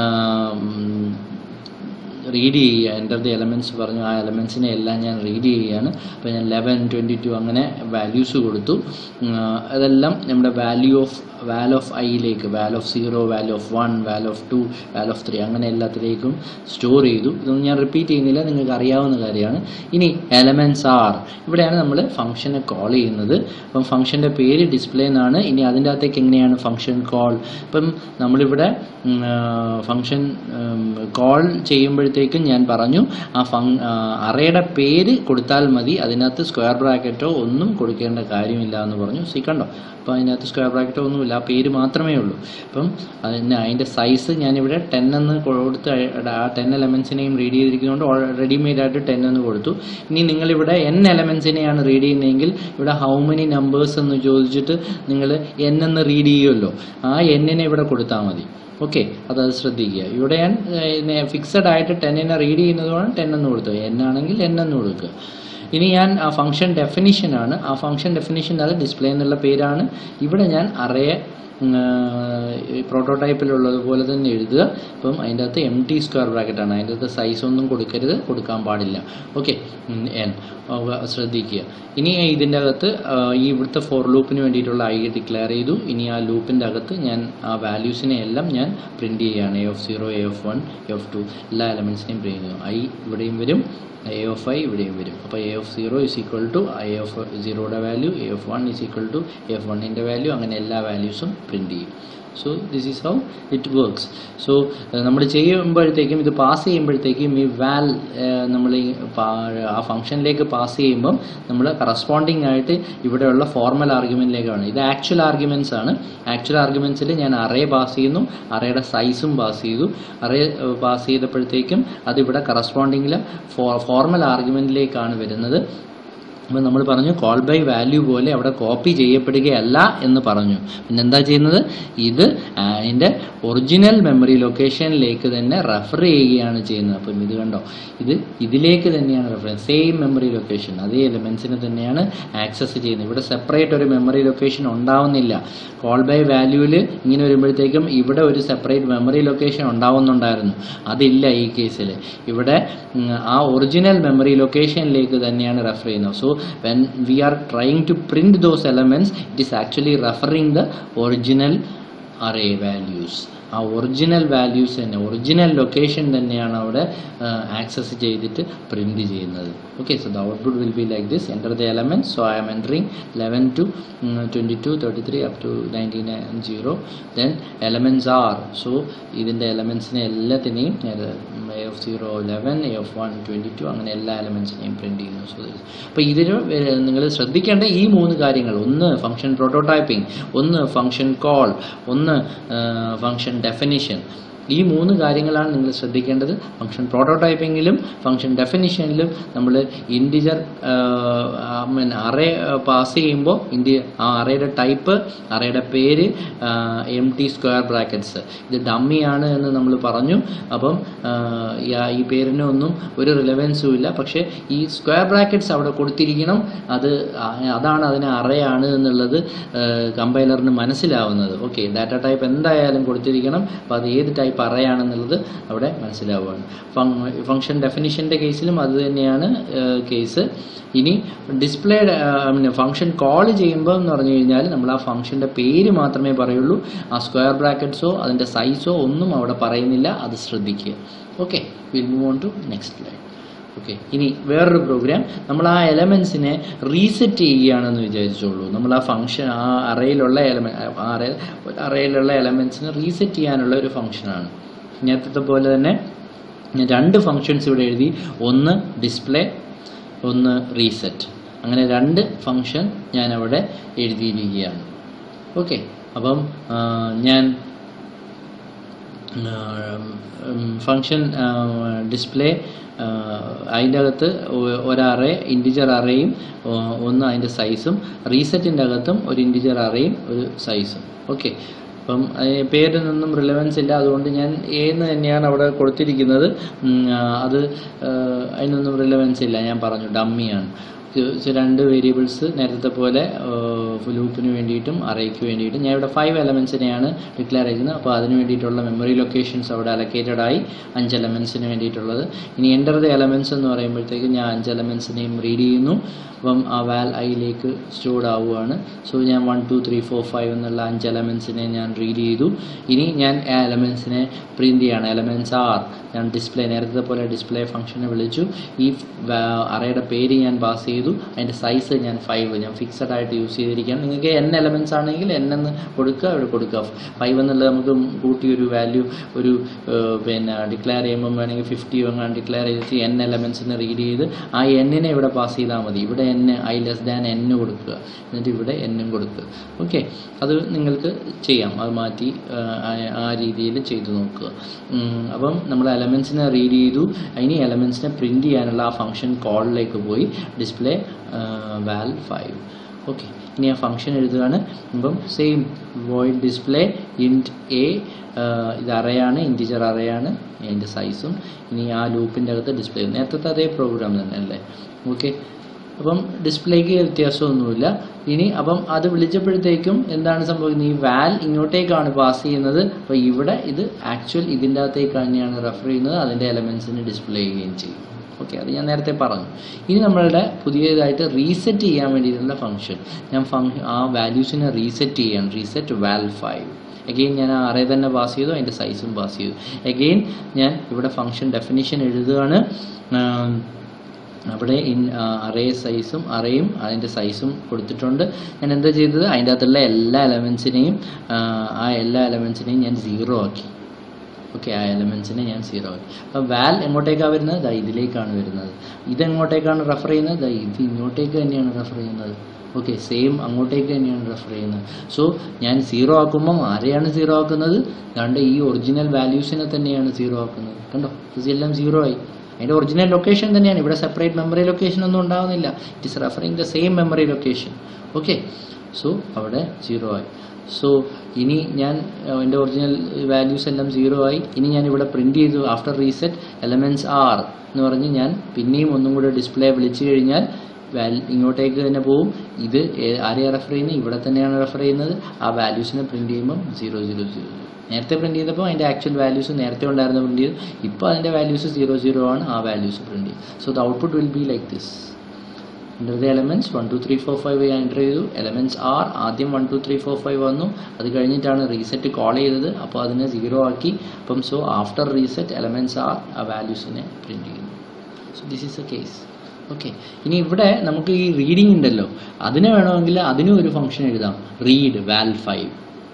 റീഡ് ചെയ്യുക എൻ്റർ ദി എലമെൻറ്റ്സ് പറഞ്ഞു ആ എലമെൻസിനെ എല്ലാം ഞാൻ റീഡ് ചെയ്യുകയാണ് അപ്പോൾ ഞാൻ ലെവൻ ട്വൻറ്റി ടു അങ്ങനെ വാല്യൂസ് കൊടുത്തു ഉം, ആ, അതെല്ലാം നമ്മുടെ വാല്യൂ ഓഫ് വാൽ ഓഫ് ഐയിലേക്ക് val of zero val of one val of two val of three അങ്ങനെ എല്ലാത്തിലേക്കും സ്റ്റോർ ചെയ്തു ഇതൊന്നും ഞാൻ റിപ്പീറ്റ് ചെയ്യുന്നില്ല നിങ്ങൾക്ക് അറിയാവുന്ന കാര്യമാണ് ഇനി എലമെൻറ്റ്സ് ആർ ഇവിടെയാണ് നമ്മൾ ഫംഗ്ഷനെ കോൾ ചെയ്യുന്നത് അപ്പം ഫംഗ്ഷൻ്റെ പേര് ഡിസ്പ്ലേ എന്നാണ് ഇനി അതിൻ്റെ അകത്തേക്ക് എങ്ങനെയാണ് ഫംഗ്ഷൻ കോൾ ഇപ്പം നമ്മളിവിടെ ഫംഗ്ഷൻ കോൾ ചെയ്യുമ്പോഴത്തേക്കും ഞാൻ പറഞ്ഞു ആ ഫങ് അറയുടെ പേര് കൊടുത്താൽ മതി അതിനകത്ത് സ്ക്വയർ ബ്രാക്കറ്റോ ഒന്നും കൊടുക്കേണ്ട കാര്യമില്ല എന്ന് പറഞ്ഞു സി കണ്ടോ അപ്പോൾ അതിനകത്ത് സ്ക്വയർ ബ്രാക്കറ്റോ ഒന്നുമില്ല ആ പേര് മാത്രമേ ഉള്ളൂ അപ്പം അതിന് അതിൻ്റെ സൈസ് ഞാനിവിടെ ടെൻ എന്ന് കൊടുത്ത് ആ ടെൻ എലമെൻസിനെയും റീഡ് ചെയ്തിരിക്കുന്നതുകൊണ്ട് റെഡിമെയ്ഡ് ആയിട്ട് ടെൻ എന്ന് കൊടുത്തു ഇനി നിങ്ങളിവിടെ എൻ എലമെൻസിനെയാണ് റീഡ് ചെയ്യുന്നതെങ്കിൽ ഇവിടെ ഹൗ മെനി നമ്പേഴ്സ് എന്ന് ചോദിച്ചിട്ട് നിങ്ങൾ എൻ എന്ന് റീഡ് ചെയ്യുമല്ലോ ആ എന്നിനെ ഇവിടെ കൊടുത്താൽ മതി ഓക്കെ അത് അത് ശ്രദ്ധിക്കുക ഇവിടെ ഞാൻ ഫിക്സഡ് ആയിട്ട് ടെന്നിനെ റീഡ് ചെയ്യുന്നതുകൊണ്ട് ടെൻ എന്ന് കൊടുത്തു എൻ ആണെങ്കിൽ എൻ എന്ന് കൊടുക്കുക ഇനി ഞാൻ ആ ഫംഗ്ഷൻ ഡെഫിനിഷൻ ആണ് ആ ഫംഗ്ഷൻ ഡെഫിനിഷൻ അത് ഡിസ്പ്ലേ എന്നുള്ള പേരാണ് ഇവിടെ ഞാൻ അറേ പ്രോട്ടോടൈപ്പിലുള്ളതുപോലെ തന്നെ എഴുതുക അപ്പം അതിൻ്റെ അകത്ത് എം ടി സ്ക്വയർ ബ്രാക്കറ്റ് ആണ് അതിൻ്റെ അകത്ത് സൈസ് ഒന്നും കൊടുക്കരുത് കൊടുക്കാൻ പാടില്ല ഓക്കെ എൻ ശ്രദ്ധിക്കുക ഇനി ഇതിൻ്റെ അകത്ത് ആ, ഈ ഇവിടുത്തെ ഫോർ ലൂപ്പിന് വേണ്ടിയിട്ടുള്ള ഐ ഡിക്ലെയർ ചെയ്തു ഇനി ആ ലൂപ്പിൻ്റെ അകത്ത് ഞാൻ ആ വാല്യൂസിനെ എല്ലാം ഞാൻ പ്രിൻറ്റ് ചെയ്യുകയാണ് A of zero A of one A of two എല്ലാ എലമെൻസിനെയും പ്രിൻറ്റ് ചെയ്യുന്നു ഐ ഇവിടെയും വരും എ ഓഫ് ഐ ഇവിടെയും വരും അപ്പോൾ A of zero is equal to I of സീറോയുടെ value A of one is equal to A of വണ്ണിൻ്റെ വാല്യൂ അങ്ങനെ എല്ലാ വാല്യൂസും പ്രിൻറ്റ് ചെയ്യും so this is how it works so നമ്മൾ ചെയ്യുമ്പോഴത്തേക്കും ഇത് പാസ് ചെയ്യുമ്പോഴത്തേക്കും ഈ വാൽ നമ്മൾ ഈ പാ- ആ ഫംഗ്ഷനിലേക്ക് പാസ് ചെയ്യുമ്പം നമ്മൾ കറസ്പോണ്ടിങ് ആയിട്ട് ഇവിടെയുള്ള ഫോർമൽ ആർഗ്യുമെന്റിലേക്കാണ് ഇത് ആക്ച്വൽ ആർഗ്യുമെന്റ്സ് ആണ് ആക്ച്വൽ ആർഗ്യുമെന്റ്സിൽ ഞാൻ അറേ പാസ് ചെയ്യുന്നു അറേയുടെ സൈസും പാസ് ചെയ്തു അറേ പാസ് ചെയ്തപ്പോഴത്തേക്കും അതിവിടെ കറസ്പോണ്ടിങ്ങിൽ ഫോർമൽ ആർഗ്യുമെന്റിലേക്കാണ് വരുന്നത് അപ്പോൾ നമ്മൾ പറഞ്ഞു കോൾ ബൈ വാല്യൂ പോലെ അവിടെ കോപ്പി ചെയ്യപ്പെടുകയല്ല എന്ന് പറഞ്ഞു പിന്നെ എന്താ ചെയ്യുന്നത് ഇത് അതിൻ്റെ ഒറിജിനൽ മെമ്മറി ലൊക്കേഷനിലേക്ക് തന്നെ റെഫർ ചെയ്യുകയാണ് ചെയ്യുന്നത് അപ്പം ഇത് കണ്ടോ ഇത് ഇതിലേക്ക് തന്നെയാണ് റെഫർ സെയിം മെമ്മറി ലൊക്കേഷൻ അതേ എലിമെൻസിനെ തന്നെയാണ് ആക്സസ് ചെയ്യുന്നത് ഇവിടെ സെപ്പറേറ്റ് ഒരു മെമ്മറി ലൊക്കേഷൻ ഉണ്ടാവുന്നില്ല കോൾ ബൈ വാല്യൂവിൽ ഇങ്ങനെ വരുമ്പോഴത്തേക്കും ഇവിടെ ഒരു സെപ്പറേറ്റ് മെമ്മറി ലൊക്കേഷൻ ഉണ്ടാവുന്നുണ്ടായിരുന്നു അതില്ല ഈ കേസിൽ ഇവിടെ ഉം, ആ ഒറിജിനൽ മെമ്മറി ലൊക്കേഷനിലേക്ക് തന്നെയാണ് റെഫർ ചെയ്യുന്നത് so when we are trying to print those elements it is actually referring the original array values ആ ഒറിജിനൽ വാല്യൂസ് തന്നെ ഒറിജിനൽ ലൊക്കേഷൻ തന്നെയാണ് അവിടെ ആക്സസ് ചെയ്തിട്ട് പ്രിന്റ് ചെയ്യുന്നത് okay so the output will be like this enter the element so I'm entering eleven two twenty two thirty three up to ninety nine zero then elements are so ഇതിൻ്റെ എലമെൻസിനെ എല്ലാത്തിനെയും A of zero eleven A of one twenty two അങ്ങനെ എല്ലാ എലമെൻസിനെയും print ചെയ്യുന്നു so അപ്പോൾ ഇതിൽ നിങ്ങൾ ശ്രദ്ധിക്കേണ്ട ഈ മൂന്ന് കാര്യങ്ങൾ ഒന്ന് ഫംഗ്ഷൻ പ്രോട്ടോടൈപ്പിംഗ് ഒന്ന് ഫംഗ്ഷൻ കോൾ ഒന്ന് ഫംഗ്ഷൻ ഡെഫിനിഷൻ ഈ മൂന്ന് കാര്യങ്ങളാണ് നിങ്ങൾ ശ്രദ്ധിക്കേണ്ടത് ഫംഗ്ഷൻ പ്രോട്ടോടൈപ്പിങ്ങിലും ഫംഗ്ഷൻ ഡെഫിനിഷനിലും നമ്മൾ ഇൻഡിജർ മീൻ അറേ പാസ് ചെയ്യുമ്പോൾ ഇൻഡി ആ അറേയുടെ ടൈപ്പ് അറേയുടെ പേര് എം ടി സ്ക്വയർ ബ്രാക്കറ്റ്സ് ഇത് ഡമ്മിയാണ് എന്ന് നമ്മൾ പറഞ്ഞു അപ്പം ആ, ഈ ആ- ഈ പേരിനൊന്നും ഒരു റിലവൻസും ഇല്ല പക്ഷേ ഈ സ്ക്വയർ ബ്രാക്കറ്റ്സ് അവിടെ കൊടുത്തിരിക്കണം അത് ആ- അതാണ് അതിന് അറയാണ് എന്നുള്ളത് കമ്പൈലറിന് മനസ്സിലാവുന്നത് ഓക്കെ ഡാറ്റ ടൈപ്പ് എന്തായാലും കൊടുത്തിരിക്കണം അപ്പോൾ അത് ഏത് ടൈപ്പ് അറയാണെന്നുള്ളത് അവിടെ മനസ്സിലാവുകയാണ് ഫംഗ്ഷൻ ഡെഫിനിഷൻ്റെ കേസിലും അത് തന്നെയാണ് കേസ് ഇനി ഡിസ്പ്ലേ ഫംഗ്ഷൻ കോൾ ചെയ്യുമ്പോൾ എന്ന് പറഞ്ഞു കഴിഞ്ഞാൽ നമ്മൾ ആ ഫംഗ്ഷൻ്റെ പേര് മാത്രമേ പറയുള്ളൂ ആ സ്ക്വയർ ബ്രാക്കറ്റ്സോ അതിൻ്റെ സൈസോ ഒന്നും അവിടെ പറയുന്നില്ല അത് ശ്രദ്ധിക്കുക okay will move on to next line okay ഇനി വേറൊരു പ്രോഗ്രാം നമ്മൾ ആ എലമെൻസിനെ റീസെറ്റ് ചെയ്യുകയാണെന്ന് വിചാരിച്ചോളൂ നമ്മൾ ആ ഫംഗ്ഷൻ ആ അറയിലുള്ള എലമെന്റ് ആ അറേ അറയിലുള്ള എലമെൻസിനെ റീസെറ്റ് ചെയ്യാനുള്ള ഒരു ഫംഗ്ഷനാണ് നേരത്തെ പോലെ തന്നെ ഞാൻ രണ്ട് ഫങ്ഷൻസ് ഇവിടെ എഴുതി ഒന്ന് ഡിസ്പ്ലേ ഒന്ന് റീസെറ്റ് അങ്ങനെ രണ്ട് ഫങ്ഷൻ ഞാൻ അവിടെ എഴുതിയിരിക്കുകയാണ് ഓക്കെ അപ്പം ആ, ഞാൻ ഫങ്ഷൻ ഡിസ്പ്ലേ അതിൻ്റെ അകത്ത് ഒ- ഒരറേ ഇൻറ്റിജർ അറേയും ഒന്ന് അതിൻ്റെ സൈസും റീസെറ്റിൻ്റെ അകത്തും ഒരു ഇൻറ്റിജർ അറേയും ഒരു സൈസും ഓക്കെ അപ്പം അതിന് പേരിനൊന്നും റിലവൻസ് ഇല്ല അതുകൊണ്ട് ഞാൻ എന്ന് തന്നെയാണ് അവിടെ കൊടുത്തിരിക്കുന്നത് ഉം, ആ, അത് ആ, അതിനൊന്നും റിലവൻസ് ഇല്ല ഞാൻ പറഞ്ഞു ഡമ്മിയാണ് ഇത് ഇത് രണ്ട് വേരിയബിൾസ് നേരത്തെ പോലെ ലൂപ്പിന് വേണ്ടിയിട്ടും അറേക്ക് വേണ്ടിയിട്ടും ഞാൻ ഇവിടെ ഫൈവ് എലമെൻസിനെയാണ് ഡിക്ലെയർ ചെയ്യുന്നത് അപ്പോൾ അതിന് വേണ്ടിയിട്ടുള്ള മെമ്മറി ലൊക്കേഷൻസ് അവിടെ അലക്കേറ്റഡ് ആയി അഞ്ച് എലമെൻസിന് വേണ്ടിയിട്ടുള്ളത് ഇനി എൻ്റർ ദ എലമെൻസ് എന്ന് പറയുമ്പോഴത്തേക്ക് ഞാൻ അഞ്ച് എലമെൻസിനെയും റീഡ് ചെയ്യുന്നു അപ്പം ആ വാൽ ഐയിലേക്ക് സ്റ്റോർഡ് ആവുകയാണ് സോ ഞാൻ one two three four five എന്നുള്ള അഞ്ച് എലമെൻസിനെ ഞാൻ റീഡ് ചെയ്തു ഇനി ഞാൻ ആ എലമെൻസിനെ പ്രിന്റ് ചെയ്യാണ് എലമെൻസ് ആർ ഞാൻ ഡിസ്പ്ലേ നേരത്തെ പോലെ ഡിസ്പ്ലേ ഫംഗ്ഷനെ വിളിച്ചു ഈ അറയുടെ പേര് ഞാൻ പാസ് ചെയ്തു അതിൻ്റെ സൈസ് ഞാൻ ഫൈവ് ഞാൻ ഫിക്സഡ് ആയിട്ട് യൂസ് ചെയ്തിരിക്കുകയാണ് നിങ്ങൾക്ക് എൻ എലമെൻസ് ആണെങ്കിൽ എൻ എന്ന് കൊടുക്കുക ഇവിടെ കൊടുക്കുക ഫൈവ് എന്നുള്ളത് നമുക്ക് കൂട്ടി ഒരു വാല്യൂ ഒരു ഏഹ്, പിന്നെ ഡിക്ലെയർ ചെയ്യുമ്പോൾ വേണമെങ്കിൽ ഫിഫ്റ്റി അങ്ങനെ ഡിക്ലെയർ ചെയ്തിട്ട് എൻ എലമെൻസിനെ റീഡ് ചെയ്ത് ആ എന്നിനെ ഇവിടെ പാസ് ചെയ്താൽ മതി ഇവിടെ എൻ ഐ ലെസ് ദാൻ എന്ന് കൊടുക്കുക എന്നിട്ട് ഇവിടെ എന്നും കൊടുക്കുക ഓക്കെ അത് നിങ്ങൾക്ക് ചെയ്യാം അത് മാറ്റി ആ, ആ- ആ രീതിയിൽ ചെയ്തു നോക്കുക ഉം, അപ്പം നമ്മൾ എലമെൻസിനെ റീഡ് ചെയ്തു ഇനി എലമെൻസിനെ പ്രിന്റ് ചെയ്യാനുള്ള ആ ഫംഗ്ഷൻ കോളിലേക്ക് പോയി ഡിസ്പ്ലേ വാൽ ഫൈവ് ഓക്കെ ഇനി ആ ഫംഗ്ഷൻ എഴുതുകയാണ് അപ്പം same void display int A ഇത് അറയാണ് ഇൻറ്റിജർ അറയാണ് അതിൻ്റെ സൈസും ഇനി ആ ലൂപ്പിൻ്റെ അകത്ത് ഡിസ്പ്ലേ നേരത്തെ അതേ പ്രോഗ്രാം തന്നെ അല്ലേ ഓക്കെ അപ്പം ഡിസ്പ്ലേക്ക് വ്യത്യാസമൊന്നുമില്ല ഇനി അപ്പം അത് വിളിച്ചപ്പോഴത്തേക്കും എന്താണ് സംഭവിക്കുന്നത് ഈ വാൽ ഇങ്ങോട്ടേക്കാണ് പാസ് ചെയ്യുന്നത് അപ്പോൾ ഇവിടെ ഇത് ആക്ച്വൽ ഇതിൻ്റെ അകത്തേക്ക് തന്നെയാണ് റെഫർ ചെയ്യുന്നത് അതിൻ്റെ എലമെൻസിന് ഡിസ്പ്ലേ ചെയ്യുകയും ചെയ്യും ഓക്കെ അത് ഞാൻ നേരത്തെ പറഞ്ഞു ഇനി നമ്മളുടെ പുതിയതായിട്ട് റീസെറ്റ് ചെയ്യാൻ വേണ്ടിയിട്ടുള്ള ഫംഗ്ഷൻ ഞാൻ ഫംഗ്ഷൻ ആ വാല്യൂസിനെ റീസെറ്റ് ചെയ്യാൻ റീസെറ്റ് വാൽ ഫൈവ് അഗെയിൻ ഞാൻ ആ അറേ തന്നെ പാസ് ചെയ്തു അതിൻ്റെ സൈസും പാസ് ചെയ്തു അഗെയിൻ ഞാൻ ഇവിടെ ഫംഗ്ഷൻ ഡെഫിനിഷൻ എഴുതുകയാണ് ആം, അവിടെ ഇൻ അറേ സൈസും അറേയും അതിൻ്റെ സൈസും കൊടുത്തിട്ടുണ്ട് ഞാൻ എന്താ ചെയ്തത് അതിൻ്റെ അകത്തുള്ള എല്ലാ എലമെൻസിനെയും ആ എല്ലാ എലമെൻസിനെയും ഞാൻ സീറോ ആക്കി ഓക്കെ ആ എലമെൻസിനെ ഞാൻ സീറോ ആക്കി അപ്പം വാൽ എങ്ങോട്ടേക്കാണ് വരുന്നത് ദാ ഇതിലേക്കാണ് വരുന്നത് ഇതെങ്ങോട്ടേക്കാണ് റെഫർ ചെയ്യുന്നത് ദാ ഇത് ഇങ്ങോട്ടേക്ക് തന്നെയാണ് റെഫർ ചെയ്യുന്നത് ഓക്കെ സെയിം അങ്ങോട്ടേക്ക് തന്നെയാണ് റെഫർ ചെയ്യുന്നത് സോ ഞാൻ സീറോ ആക്കുമ്പം ആരെയാണ് സീറോ ആക്കുന്നത് കണ്ട് ഈ ഒറിജിനൽ വാല്യൂസിനെ തന്നെയാണ് സീറോ ആക്കുന്നത് കണ്ടോ ഇതെല്ലാം സീറോ ആയി അതിൻ്റെ ഒറിജിനൽ ലൊക്കേഷൻ തന്നെയാണ് ഇവിടെ സെപ്പറേറ്റ് മെമ്മറി ലൊക്കേഷൻ ഒന്നും ഉണ്ടാവുന്നില്ല it is referring the same memory location okay so അവിടെ സീറോ ആയി സോ ഇനി ഞാൻ അഹ്, എൻ്റെ ഒറിജിനൽ വാല്യൂസ് എല്ലാം സീറോ ആയി ഇനി ഞാൻ ഇവിടെ പ്രിന്റ് ചെയ്തു ആഫ്റ്റർ റീസെറ്റ് എലമെൻറ്റ്സ് ആർ എന്ന് പറഞ്ഞ് ഞാൻ പിന്നെയും ഒന്നും കൂടെ ഡിസ്പ്ലേ വിളിച്ചു കഴിഞ്ഞാൽ വാൽ ഇങ്ങോട്ടേക്ക് തന്നെ പോവും ഇത് ഏ- ആരെയാണ് റെഫർ ചെയ്യുന്നത് ഇവിടെ തന്നെയാണ് റെഫർ ചെയ്യുന്നത് ആ വാല്യൂസിനെ പ്രിന്റ് ചെയ്യുമ്പം സീറോ സീറോ സീറോ നേരത്തെ പ്രിന്റ് ചെയ്തപ്പോൾ അതിൻ്റെ ആക്ച്വൽ വാല്യൂസ് നേരത്തെ ഉണ്ടായിരുന്ന പ്രിന്റ് ചെയ്തു ഇപ്പോൾ അതിൻ്റെ വാല്യൂസ് സീറോ സീറോ ആണ് ആ വാല്യൂസ് പ്രിന്റ് ചെയ്യും so the output will be like this enter the elements one two three four five ഞാൻ എൻ്റർ ചെയ്തു എലമെൻറ്റ്സ് ആർ ആദ്യം one two three four five വന്നു അത് കഴിഞ്ഞിട്ടാണ് റീസെറ്റ് കോൾ ചെയ്തത് അപ്പോൾ അതിനെ സീറോ ആക്കി അപ്പം so after reset elements are ആ വാല്യൂസിനെ പ്രിന്റ് ചെയ്യുന്നു so this is a case okay ഇനി ഇവിടെ നമുക്ക് ഈ റീഡിംഗ് ഉണ്ടല്ലോ അതിനെ വേണമെങ്കിൽ അതിനും ഒരു ഫംഗ്ഷൻ എഴുതാം read val five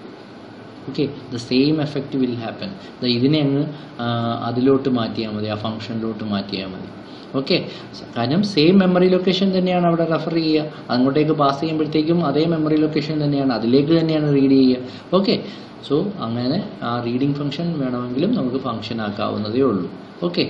okay the same effect will happen ഇതിനെ അങ്ങ് ആ, അതിലോട്ട് മാറ്റിയാൽ മതി ആ ഫംഗ്ഷനിലോട്ട് മാറ്റിയാൽ മതി ഓക്കെ കാരണം സെയിം മെമ്മറി ലൊക്കേഷൻ തന്നെയാണ് അവിടെ റെഫർ ചെയ്യുക അങ്ങോട്ടേക്ക് പാസ് ചെയ്യുമ്പോഴത്തേക്കും അതേ മെമ്മറി ലൊക്കേഷൻ തന്നെയാണ് അതിലേക്ക് തന്നെയാണ് റീഡ് ചെയ്യുക ഓക്കെ സോ അങ്ങനെ ആ റീഡിംഗ് ഫംഗ്ഷൻ വേണമെങ്കിലും നമുക്ക് ഫംഗ്ഷൻ ആക്കാവുന്നതേ ഉള്ളൂ ഓക്കെ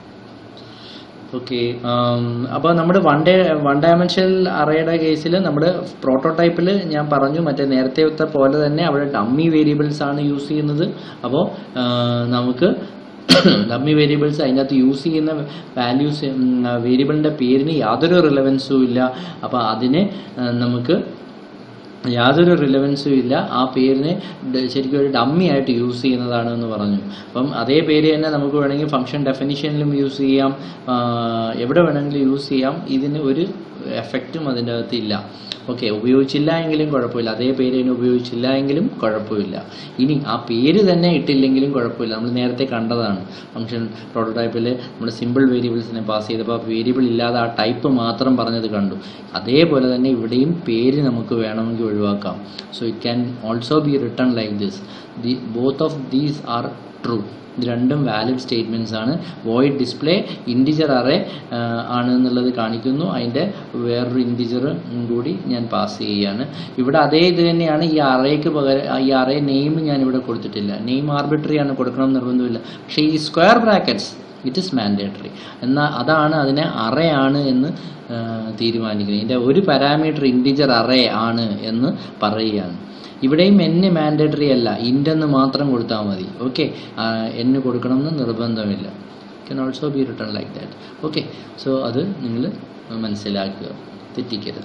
ഓക്കെ അപ്പോൾ നമ്മുടെ വൺ ഡേ വൺ ഡയമെൻഷനൽ അറേയുടെ കേസിൽ നമ്മുടെ പ്രോട്ടോടൈപ്പിൽ ഞാൻ പറഞ്ഞു മറ്റേ നേരത്തെ പോലെ തന്നെ അവിടെ ഡമ്മി വേരിയബിൾസ് ആണ് യൂസ് ചെയ്യുന്നത് അപ്പോൾ നമുക്ക് ഡമ്മി വേരിയബിൾസ് അതിനകത്ത് യൂസ് ചെയ്യുന്ന വാല്യൂസ് വേരിയബിളിൻ്റെ പേരിന് യാതൊരു റിലവൻസും ഇല്ല അപ്പോൾ അതിനെ ആ, നമുക്ക് യാതൊരു റിലവൻസും ഇല്ല ആ പേരിനെ ഡ- ശരിക്കും ഒരു ഡമ്മി ആയിട്ട് യൂസ് ചെയ്യുന്നതാണ് എന്ന് പറഞ്ഞു അപ്പം അതേ പേര് തന്നെ നമുക്ക് വേണമെങ്കിൽ ഫംഗ്ഷൻ ഡെഫിനിഷനിലും യൂസ് ചെയ്യാം ആ, എവിടെ വേണമെങ്കിലും യൂസ് ചെയ്യാം ഇതിന് ഒരു എഫക്റ്റും അതിൻ്റെ അകത്ത് ഇല്ല ഓക്കെ ഉപയോഗിച്ചില്ല എങ്കിലും കുഴപ്പമില്ല അതേ പേര് തന്നെ ഉപയോഗിച്ചില്ല എങ്കിലും കുഴപ്പമില്ല ഇനി ആ പേര് തന്നെ ഇട്ടില്ലെങ്കിലും കുഴപ്പമില്ല നമ്മൾ നേരത്തെ കണ്ടതാണ് ഫംഗ്ഷൻ പ്രോട്ടോടൈപ്പിൽ നമ്മൾ സിമ്പിൾ വേരിയബിൾസിനെ പാസ് ചെയ്തപ്പോൾ വേരിയബിൾ ഇല്ലാതെ ആ ടൈപ്പ് മാത്രം പറഞ്ഞത് കണ്ടു അതേപോലെ തന്നെ ഇവിടെയും പേര് നമുക്ക് വേണമെങ്കിൽ ഒഴിവാക്കാം so it can also be return like this the both of these are true ഇത് രണ്ടും വാലിഡ് സ്റ്റേറ്റ്മെൻറ്റ്സ് ആണ് വോയിഡ് ഡിസ്പ്ലേ ഇൻഡിജർ അറേ ആണ് എന്നുള്ളത് കാണിക്കുന്നു അതിൻ്റെ വേറൊരു ഇൻഡിജർ കൂടി ഞാൻ പാസ് ചെയ്യുകയാണ് ഇവിടെ അതേ ഇത് തന്നെയാണ് ഈ അറേക്ക് പകരം ഈ അറേ നെയിം ഞാൻ ഇവിടെ കൊടുത്തിട്ടില്ല നെയിം ആർബിട്രറി ആണ് കൊടുക്കണം എന്ന് നിർബന്ധമില്ല പക്ഷേ ഈ square brackets it is mandatory എന്നാൽ അതാണ് അതിനെ അറേ ആണ് എന്ന് ആ, തീരുമാനിക്കുന്നത് ഇതിൻ്റെ ഒരു പാരാമീറ്റർ ഇൻഡിജർ അറേ ആണ് എന്ന് പറയുകയാണ് ഇവിടെയും എന് മാൻഡേറ്ററി അല്ല ഇൻറ്റെന്ന് മാത്രം കൊടുത്താൽ മതി ഓക്കെ എന്ന് കൊടുക്കണമെന്ന് നിർബന്ധമില്ല can also be return like that okay so അത് നിങ്ങൾ മനസ്സിലാക്കുക തെറ്റിക്കരുത്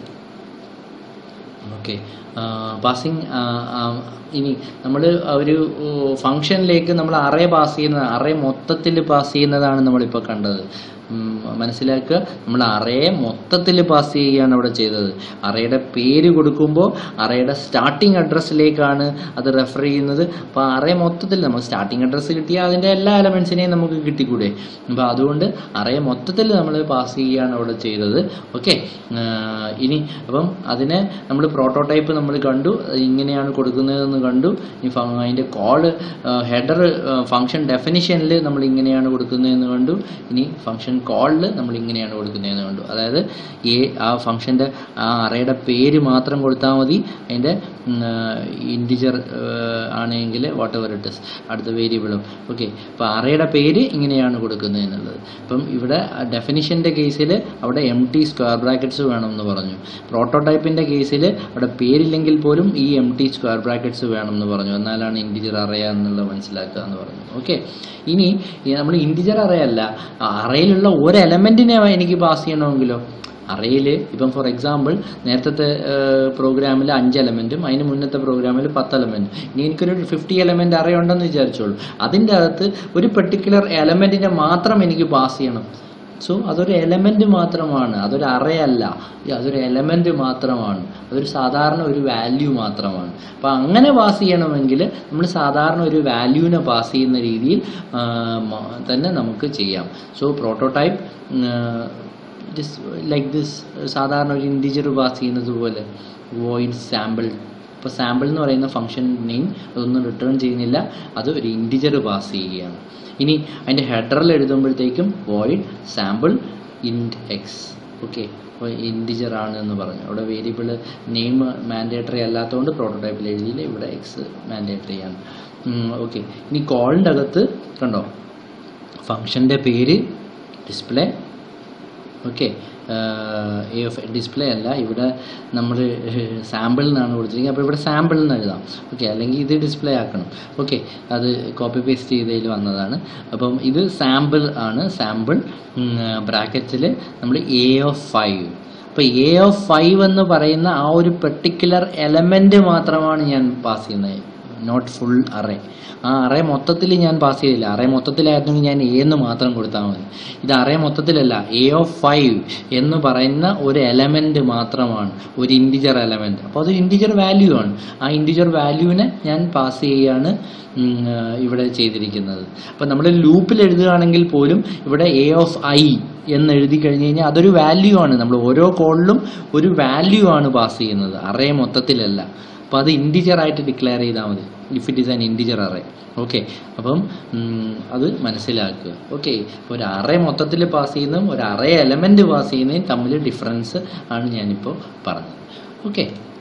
ഓക്കെ പാസിങ് ഇനി നമ്മൾ ഒരു ഫംഗ്ഷനിലേക്ക് നമ്മൾ അറേ പാസ് ചെയ്യുന്ന അറേ മൊത്തത്തിൽ പാസ് ചെയ്യുന്നതാണ് നമ്മളിപ്പോൾ കണ്ടത് ഉം, മനസ്സിലാക്കുക നമ്മൾ അറയെ മൊത്തത്തിൽ പാസ് ചെയ്യുകയാണ് അവിടെ ചെയ്തത് അറയുടെ പേര് കൊടുക്കുമ്പോൾ അറയുടെ സ്റ്റാർട്ടിംഗ് അഡ്രസ്സിലേക്കാണ് അത് റെഫർ ചെയ്യുന്നത് അപ്പോൾ അറേ മൊത്തത്തിൽ നമ്മൾ സ്റ്റാർട്ടിംഗ് അഡ്രസ്സ് കിട്ടിയാൽ അതിൻ്റെ എല്ലാ എലമെൻസിനെയും നമുക്ക് കിട്ടിക്കൂടെ അപ്പോൾ അതുകൊണ്ട് അറയെ മൊത്തത്തിൽ നമ്മൾ പാസ് ചെയ്യുകയാണ് അവിടെ ചെയ്തത് ഓക്കെ ഇനി അപ്പം അതിനെ നമ്മൾ പ്രോട്ടോടൈപ്പ് നമ്മൾ കണ്ടു അത് ഇങ്ങനെയാണ് കൊടുക്കുന്നതെന്ന് കണ്ടു ഈ ഫ- അതിൻ്റെ കോള് ഹെഡർ ഫംഗ്ഷൻ ഡെഫിനിഷനിൽ നമ്മൾ ഇങ്ങനെയാണ് കൊടുക്കുന്നതെന്ന് കണ്ടു ഇനി ഫംഗ്ഷൻ കോളിൽ നമ്മൾ ഇങ്ങനെയാണ് കൊടുക്കുന്നതെന്ന് കണ്ടു അതായത് ഈ ആ ഫംഗ്ഷൻ്റെ ആ അറയുടെ പേര് മാത്രം കൊടുത്താൽ മതി അതിൻ്റെ ഇൻഡിജർ ആണെങ്കിൽ വാട്ട് എവർ ഇറ്റ് ഇസ് അടുത്ത വേരിയബിളും ഓക്കെ അപ്പോൾ അറയുടെ പേര് ഇങ്ങനെയാണ് കൊടുക്കുന്നത് എന്നുള്ളത് ഇപ്പം ഇവിടെ ഡെഫിനിഷൻ്റെ കേസിൽ അവിടെ എം ടി സ്ക്വയർ ബ്രാക്കറ്റ്സ് വേണമെന്ന് പറഞ്ഞു പ്രോട്ടോടൈപ്പിൻ്റെ കേസിൽ അവിടെ പേരില്ലെങ്കിൽ പോലും ഈ എം ടി സ്ക്വയർ ബ്രാക്കറ്റ്സ് വേണമെന്ന് പറഞ്ഞു എന്നാലാണ് ഇൻഡിജർ അറയ എന്നുള്ളത് മനസ്സിലാക്കുക എന്ന് പറഞ്ഞു ഓക്കെ ഇനി നമ്മൾ ഇൻഡിജർ അറയല്ല അറയിലുള്ള ഒരു എലമെൻറ്റിനെ എനിക്ക് പാസ് ചെയ്യണമെങ്കിലോ അറയിൽ ഇപ്പം ഫോർ എക്സാമ്പിൾ നേരത്തെ പ്രോഗ്രാമിൽ അഞ്ച് എലമെൻറ്റും അതിന് മുന്നത്തെ പ്രോഗ്രാമിൽ പത്ത് എലമെൻറ്റ് ഇനി എനിക്കൊരു ഫിഫ്റ്റി എലമെൻറ്റ് അറേ ഉണ്ടെന്ന് വിചാരിച്ചോളൂ അതിൻ്റെ അകത്ത് ഒരു പെർട്ടിക്കുലർ എലമെൻറ്റിനെ മാത്രം എനിക്ക് പാസ് ചെയ്യണം സോ അതൊരു എലമെന്റ് മാത്രമാണ് അതൊരു അറയല്ല അതൊരു എലമെന്റ് മാത്രമാണ് അതൊരു സാധാരണ ഒരു വാല്യൂ മാത്രമാണ് അപ്പോൾ അങ്ങനെ പാസ് ചെയ്യണമെങ്കിൽ നമ്മൾ സാധാരണ ഒരു വാല്യൂവിനെ പാസ് ചെയ്യുന്ന രീതിയിൽ ആ, മ- തന്നെ നമുക്ക് ചെയ്യാം സോ പ്രോട്ടോടൈപ്പ് ലൈക്ക് ദിസ് സാധാരണ ഒരു ഇൻഡിജർ പാസ് ചെയ്യുന്നത് പോലെ വോയിഡ് സാമ്പിൾ ഇപ്പോൾ സാമ്പിൾ എന്ന് പറയുന്ന ഫംഗ്ഷൻ നെയിം അതൊന്നും റിട്ടേൺ ചെയ്യുന്നില്ല അത് ഒരു ഇൻഡിജർ പാസ് ചെയ്യുകയാണ് ഇനി അതിൻ്റെ ഹെഡറിൽ എഴുതുമ്പോഴത്തേക്കും void sample int X okay അപ്പോൾ ഇൻഡിജർ ആണ് എന്ന് പറഞ്ഞു അവിടെ വേരിയബിൾ നെയിം മാൻഡേറ്ററി അല്ലാത്തതുകൊണ്ട് പ്രോട്ടോടൈപ്പിൽ എഴുതിയില്ല ഇവിടെ എക്സ് മാൻഡേറ്ററി ആണ് ഓക്കെ ഇനി കോളിൻ്റെ അകത്ത് കണ്ടോ ഫംഗ്ഷൻ്റെ പേര് display okay A of display അല്ല ഇവിടെ നമ്മൾ സാമ്പിൾ എന്നാണ് കൊടുത്തിരിക്കുന്നത് അപ്പോൾ ഇവിടെ സാമ്പിൾ എന്ന് എഴുതാം ഓക്കെ അല്ലെങ്കിൽ ഇത് ഡിസ്പ്ലേ ആക്കണം ഓക്കെ അത് കോപ്പി പേസ്റ്റ് ചെയ്തതിൽ വന്നതാണ് അപ്പം ഇത് സാമ്പിൾ ആണ് സാമ്പിൾ ബ്രാക്കറ്റിൽ നമ്മൾ എ ഓഫ് ഫൈവ് അപ്പോൾ എ ഓഫ് ഫൈവ് എന്ന് പറയുന്ന ആ ഒരു പെർട്ടിക്കുലർ എലമെന്റ് മാത്രമാണ് ഞാൻ പാസ് ചെയ്യുന്നത് നോട്ട് ഫുൾ അറേ ആ അറേ മൊത്തത്തിൽ ഞാൻ പാസ് ചെയ്തില്ല അറേ മൊത്തത്തിലായിരുന്നെങ്കിൽ ഞാൻ എ എന്ന് മാത്രം കൊടുത്താൽ മതി ഇത് അറേ മൊത്തത്തിലല്ല എ ഓഫ് ഫൈവ് എന്ന് പറയുന്ന ഒരു എലമെന്റ് മാത്രമാണ് ഒരു ഇൻഡിജർ എലമെന്റ് അപ്പോൾ അത് ഇൻഡിജർ വാല്യൂ ആണ് ആ ഇൻഡിജർ വാല്യൂവിനെ ഞാൻ പാസ് ചെയ്യുകയാണ് ഉം, ആ, ഇവിടെ ചെയ്തിരിക്കുന്നത് അപ്പം നമ്മൾ ലൂപ്പിൽ എഴുതുകയാണെങ്കിൽ പോലും ഇവിടെ എ ഓഫ് ഐ എന്ന് എഴുതി കഴിഞ്ഞ് കഴിഞ്ഞാൽ അതൊരു വാല്യൂ ആണ് നമ്മൾ ഓരോ കോളിലും ഒരു വാല്യൂ ആണ് പാസ് ചെയ്യുന്നത് അറേ മൊത്തത്തിലല്ല അപ്പോൾ അത് ഇൻഡിജർ ആയിട്ട് ഡിക്ലെയർ ചെയ്താൽ മതി if it is an integer array okay അപ്പം ഉം, അത് മനസ്സിലാക്കുക ഓക്കെ ഒരു അറേ മൊത്തത്തിൽ പാസ് ചെയ്യുന്നതും ഒരു അറേ എലമെന്റ് പാസ് ചെയ്യുന്നതും തമ്മിൽ ഡിഫറൻസ് ആണ് ഞാനിപ്പോൾ പറഞ്ഞത് ഓക്കെ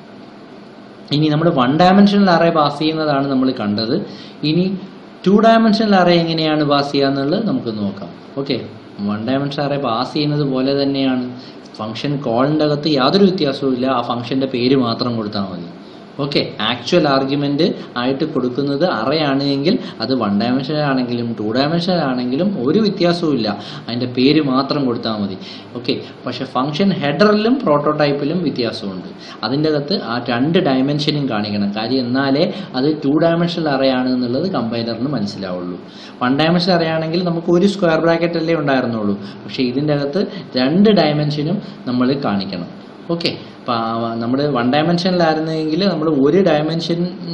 ഇനി നമ്മൾ വൺ ഡയമെൻഷണൽ അറേ പാസ് ചെയ്യുന്നതാണ് നമ്മൾ കണ്ടത് ഇനി ടു ഡയമെൻഷണൽ അറേ എങ്ങനെയാണ് പാസ് ചെയ്യുക എന്നുള്ളത് നമുക്ക് നോക്കാം okay one dimension array pass ചെയ്യുന്നത് പോലെ തന്നെയാണ് ഫംഗ്ഷൻ കോളിൻ്റെ അകത്ത് യാതൊരു വ്യത്യാസവും ഇല്ല ആ ഫംഗ്ഷൻ്റെ പേര് മാത്രം കൊടുത്താൽ മതി ഓക്കെ ആക്ച്വൽ ആർഗ്യുമെന്റ് ആയിട്ട് കൊടുക്കുന്നത് അറയാണ് എങ്കിൽ അത് വൺ ഡയമെൻഷനൽ ആണെങ്കിലും ടു ഡയമെൻഷനൽ ആണെങ്കിലും ഒരു വ്യത്യാസവും ഇല്ല അതിൻ്റെ പേര് മാത്രം കൊടുത്താൽ മതി ഓക്കെ പക്ഷെ ഫംഗ്ഷൻ ഹെഡറിലും പ്രോട്ടോടൈപ്പിലും വ്യത്യാസമുണ്ട് അതിൻ്റെ അകത്ത് ആ രണ്ട് ഡയമെൻഷനും കാണിക്കണം കാര്യം എന്നാലേ അത് ടു ഡയമെൻഷനൽ അറയാണ് എന്നുള്ളത് കമ്പൈലറിന് മനസ്സിലാവുള്ളൂ വൺ ഡയമെൻഷനൽ അറയാണെങ്കിൽ നമുക്ക് ഒരു സ്ക്വയർ ബ്രാക്കറ്റ് അല്ലേ ഉണ്ടായിരുന്നുള്ളൂ പക്ഷേ ഇതിൻ്റെ അകത്ത് രണ്ട് ഡയമെൻഷനും നമ്മൾ കാണിക്കണം ഓക്കെ അപ്പോൾ നമ്മൾ വൺ ഡയമെൻഷനിലായിരുന്നെങ്കിൽ നമ്മൾ ഒരു ഡയമെൻഷൻ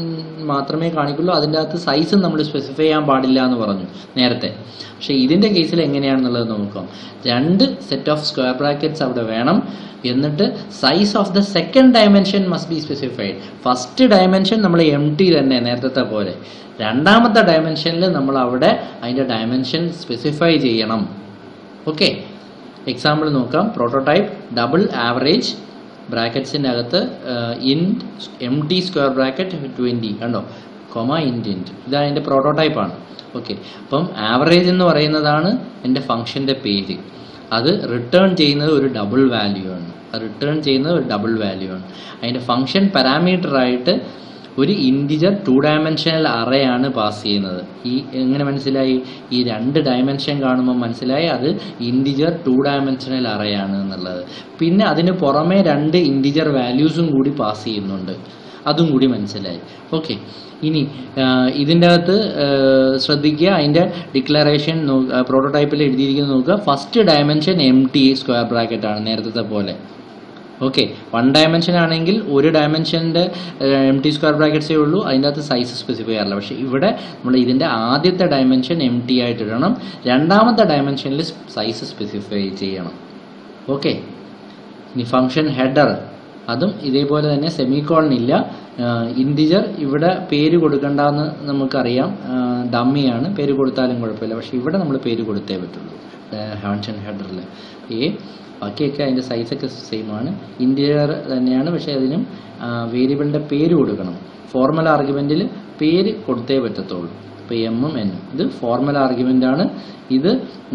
മാത്രമേ കാണിക്കുള്ളൂ അതിൻ്റെ അകത്ത് സൈസ് നമ്മൾ സ്പെസിഫൈ ചെയ്യാൻ പാടില്ല എന്ന് പറഞ്ഞു നേരത്തെ പക്ഷേ ഇതിൻ്റെ കേസിൽ എങ്ങനെയാണെന്നുള്ളത് നോക്കാം രണ്ട് സെറ്റ് ഓഫ് സ്ക്വയർ ബ്രാക്കറ്റ്സ് അവിടെ വേണം എന്നിട്ട് size of the second dimension must be specified first dimension നമ്മൾ എം ടി തന്നെ നേരത്തെ പോലെ രണ്ടാമത്തെ ഡയമെൻഷനിൽ നമ്മൾ അവിടെ അതിൻ്റെ ഡയമെൻഷൻ സ്പെസിഫൈ ചെയ്യണം ഓക്കെ എക്സാമ്പിൾ നോക്കാം പ്രോട്ടോടൈപ്പ് ഡബിൾ ആവറേജ് ബ്രാക്കറ്റ്സിൻ്റെ അകത്ത് int M T square bracket twenty കണ്ടോ കൊമ ഇൻറ്റ് ഇൻറ്റ് ഇത് അതിൻ്റെ പ്രോട്ടോടൈപ്പാണ് ഓക്കെ അപ്പം ആവറേജ് എന്ന് പറയുന്നതാണ് എൻ്റെ ഫംഗ്ഷൻ്റെ പേര് അത് റിട്ടേൺ ചെയ്യുന്നത് ഒരു ഡബിൾ വാല്യൂ ആണ് അത് റിട്ടേൺ ചെയ്യുന്നത് ഒരു ഡബിൾ വാല്യൂ ആണ് അതിൻ്റെ ഫംഗ്ഷൻ പാരാമീറ്റർ ആയിട്ട് ഒരു ഇൻറ്റിജർ ടു ഡയമെൻഷനൽ അറേ ആണ് പാസ് ചെയ്യുന്നത് ഈ എങ്ങനെ മനസ്സിലായി ഈ രണ്ട് ഡയമെൻഷൻ കാണുമ്പോൾ മനസ്സിലായി അത് ഇൻറ്റിജർ ടു ഡയമെൻഷനൽ അറേ ആണ് എന്നുള്ളത് പിന്നെ അതിന് പുറമെ രണ്ട് ഇൻറ്റിജർ വാല്യൂസും കൂടി പാസ് ചെയ്യുന്നുണ്ട് അതും കൂടി മനസ്സിലായി ഓക്കെ ഇനി ആ, ഇതിൻ്റെ അകത്ത് ആ, ശ്രദ്ധിക്കുക അതിൻ്റെ ഡിക്ലറേഷൻ പ്രോട്ടോടൈപ്പിൽ എഴുതിയിരിക്കുന്നത് നോക്കുക first dimension M T square bracket ആണ് നേരത്തെ പോലെ ഓക്കെ വൺ ഡയമെൻഷൻ ആണെങ്കിൽ ഒരു ഡയമെൻഷൻ്റെ എം ടി സ്ക്വയർ ബ്രാക്കറ്റ്സേ ഉള്ളൂ അതിൻ്റെ അകത്ത് സൈസ് സ്പെസിഫൈ ചെയ്യാറില്ല പക്ഷേ ഇവിടെ നമ്മൾ ഇതിൻ്റെ ആദ്യത്തെ ഡയമെൻഷൻ എം ടി ആയിട്ട് ഇടണം രണ്ടാമത്തെ ഡയമെൻഷനിൽ സൈസ് സ്പെസിഫൈ ചെയ്യണം ഓക്കെ ഇനി ഫംഗ്ഷൻ ഹെഡർ അതും ഇതേപോലെ തന്നെ സെമിക്കോളൻ ഇല്ല ഇൻറ്റിജർ ഇവിടെ പേര് കൊടുക്കണ്ടെന്ന് നമുക്കറിയാം ഡമ്മിയാണ് പേര് കൊടുത്താലും കുഴപ്പമില്ല പക്ഷെ ഇവിടെ നമ്മൾ പേര് കൊടുത്തേ പറ്റുള്ളൂ ഫംഗ്ഷൻ ഹെഡറിൽ ഏ ബാക്കിയൊക്കെ അതിൻ്റെ സൈസൊക്കെ സെയിം ആണ് ഇൻറ്റിജർ തന്നെയാണ് പക്ഷേ അതിനും വേരിയബിളിൻ്റെ പേര് കൊടുക്കണം ഫോർമൽ ആർഗ്യുമെൻറ്റിൽ പേര് കൊടുത്തേ പറ്റത്തുള്ളൂ ഇപ്പോൾ എമ്മും എന്നും ഇത് ഫോർമൽ ആർഗ്യുമെൻ്റ് ആണ് ഇത്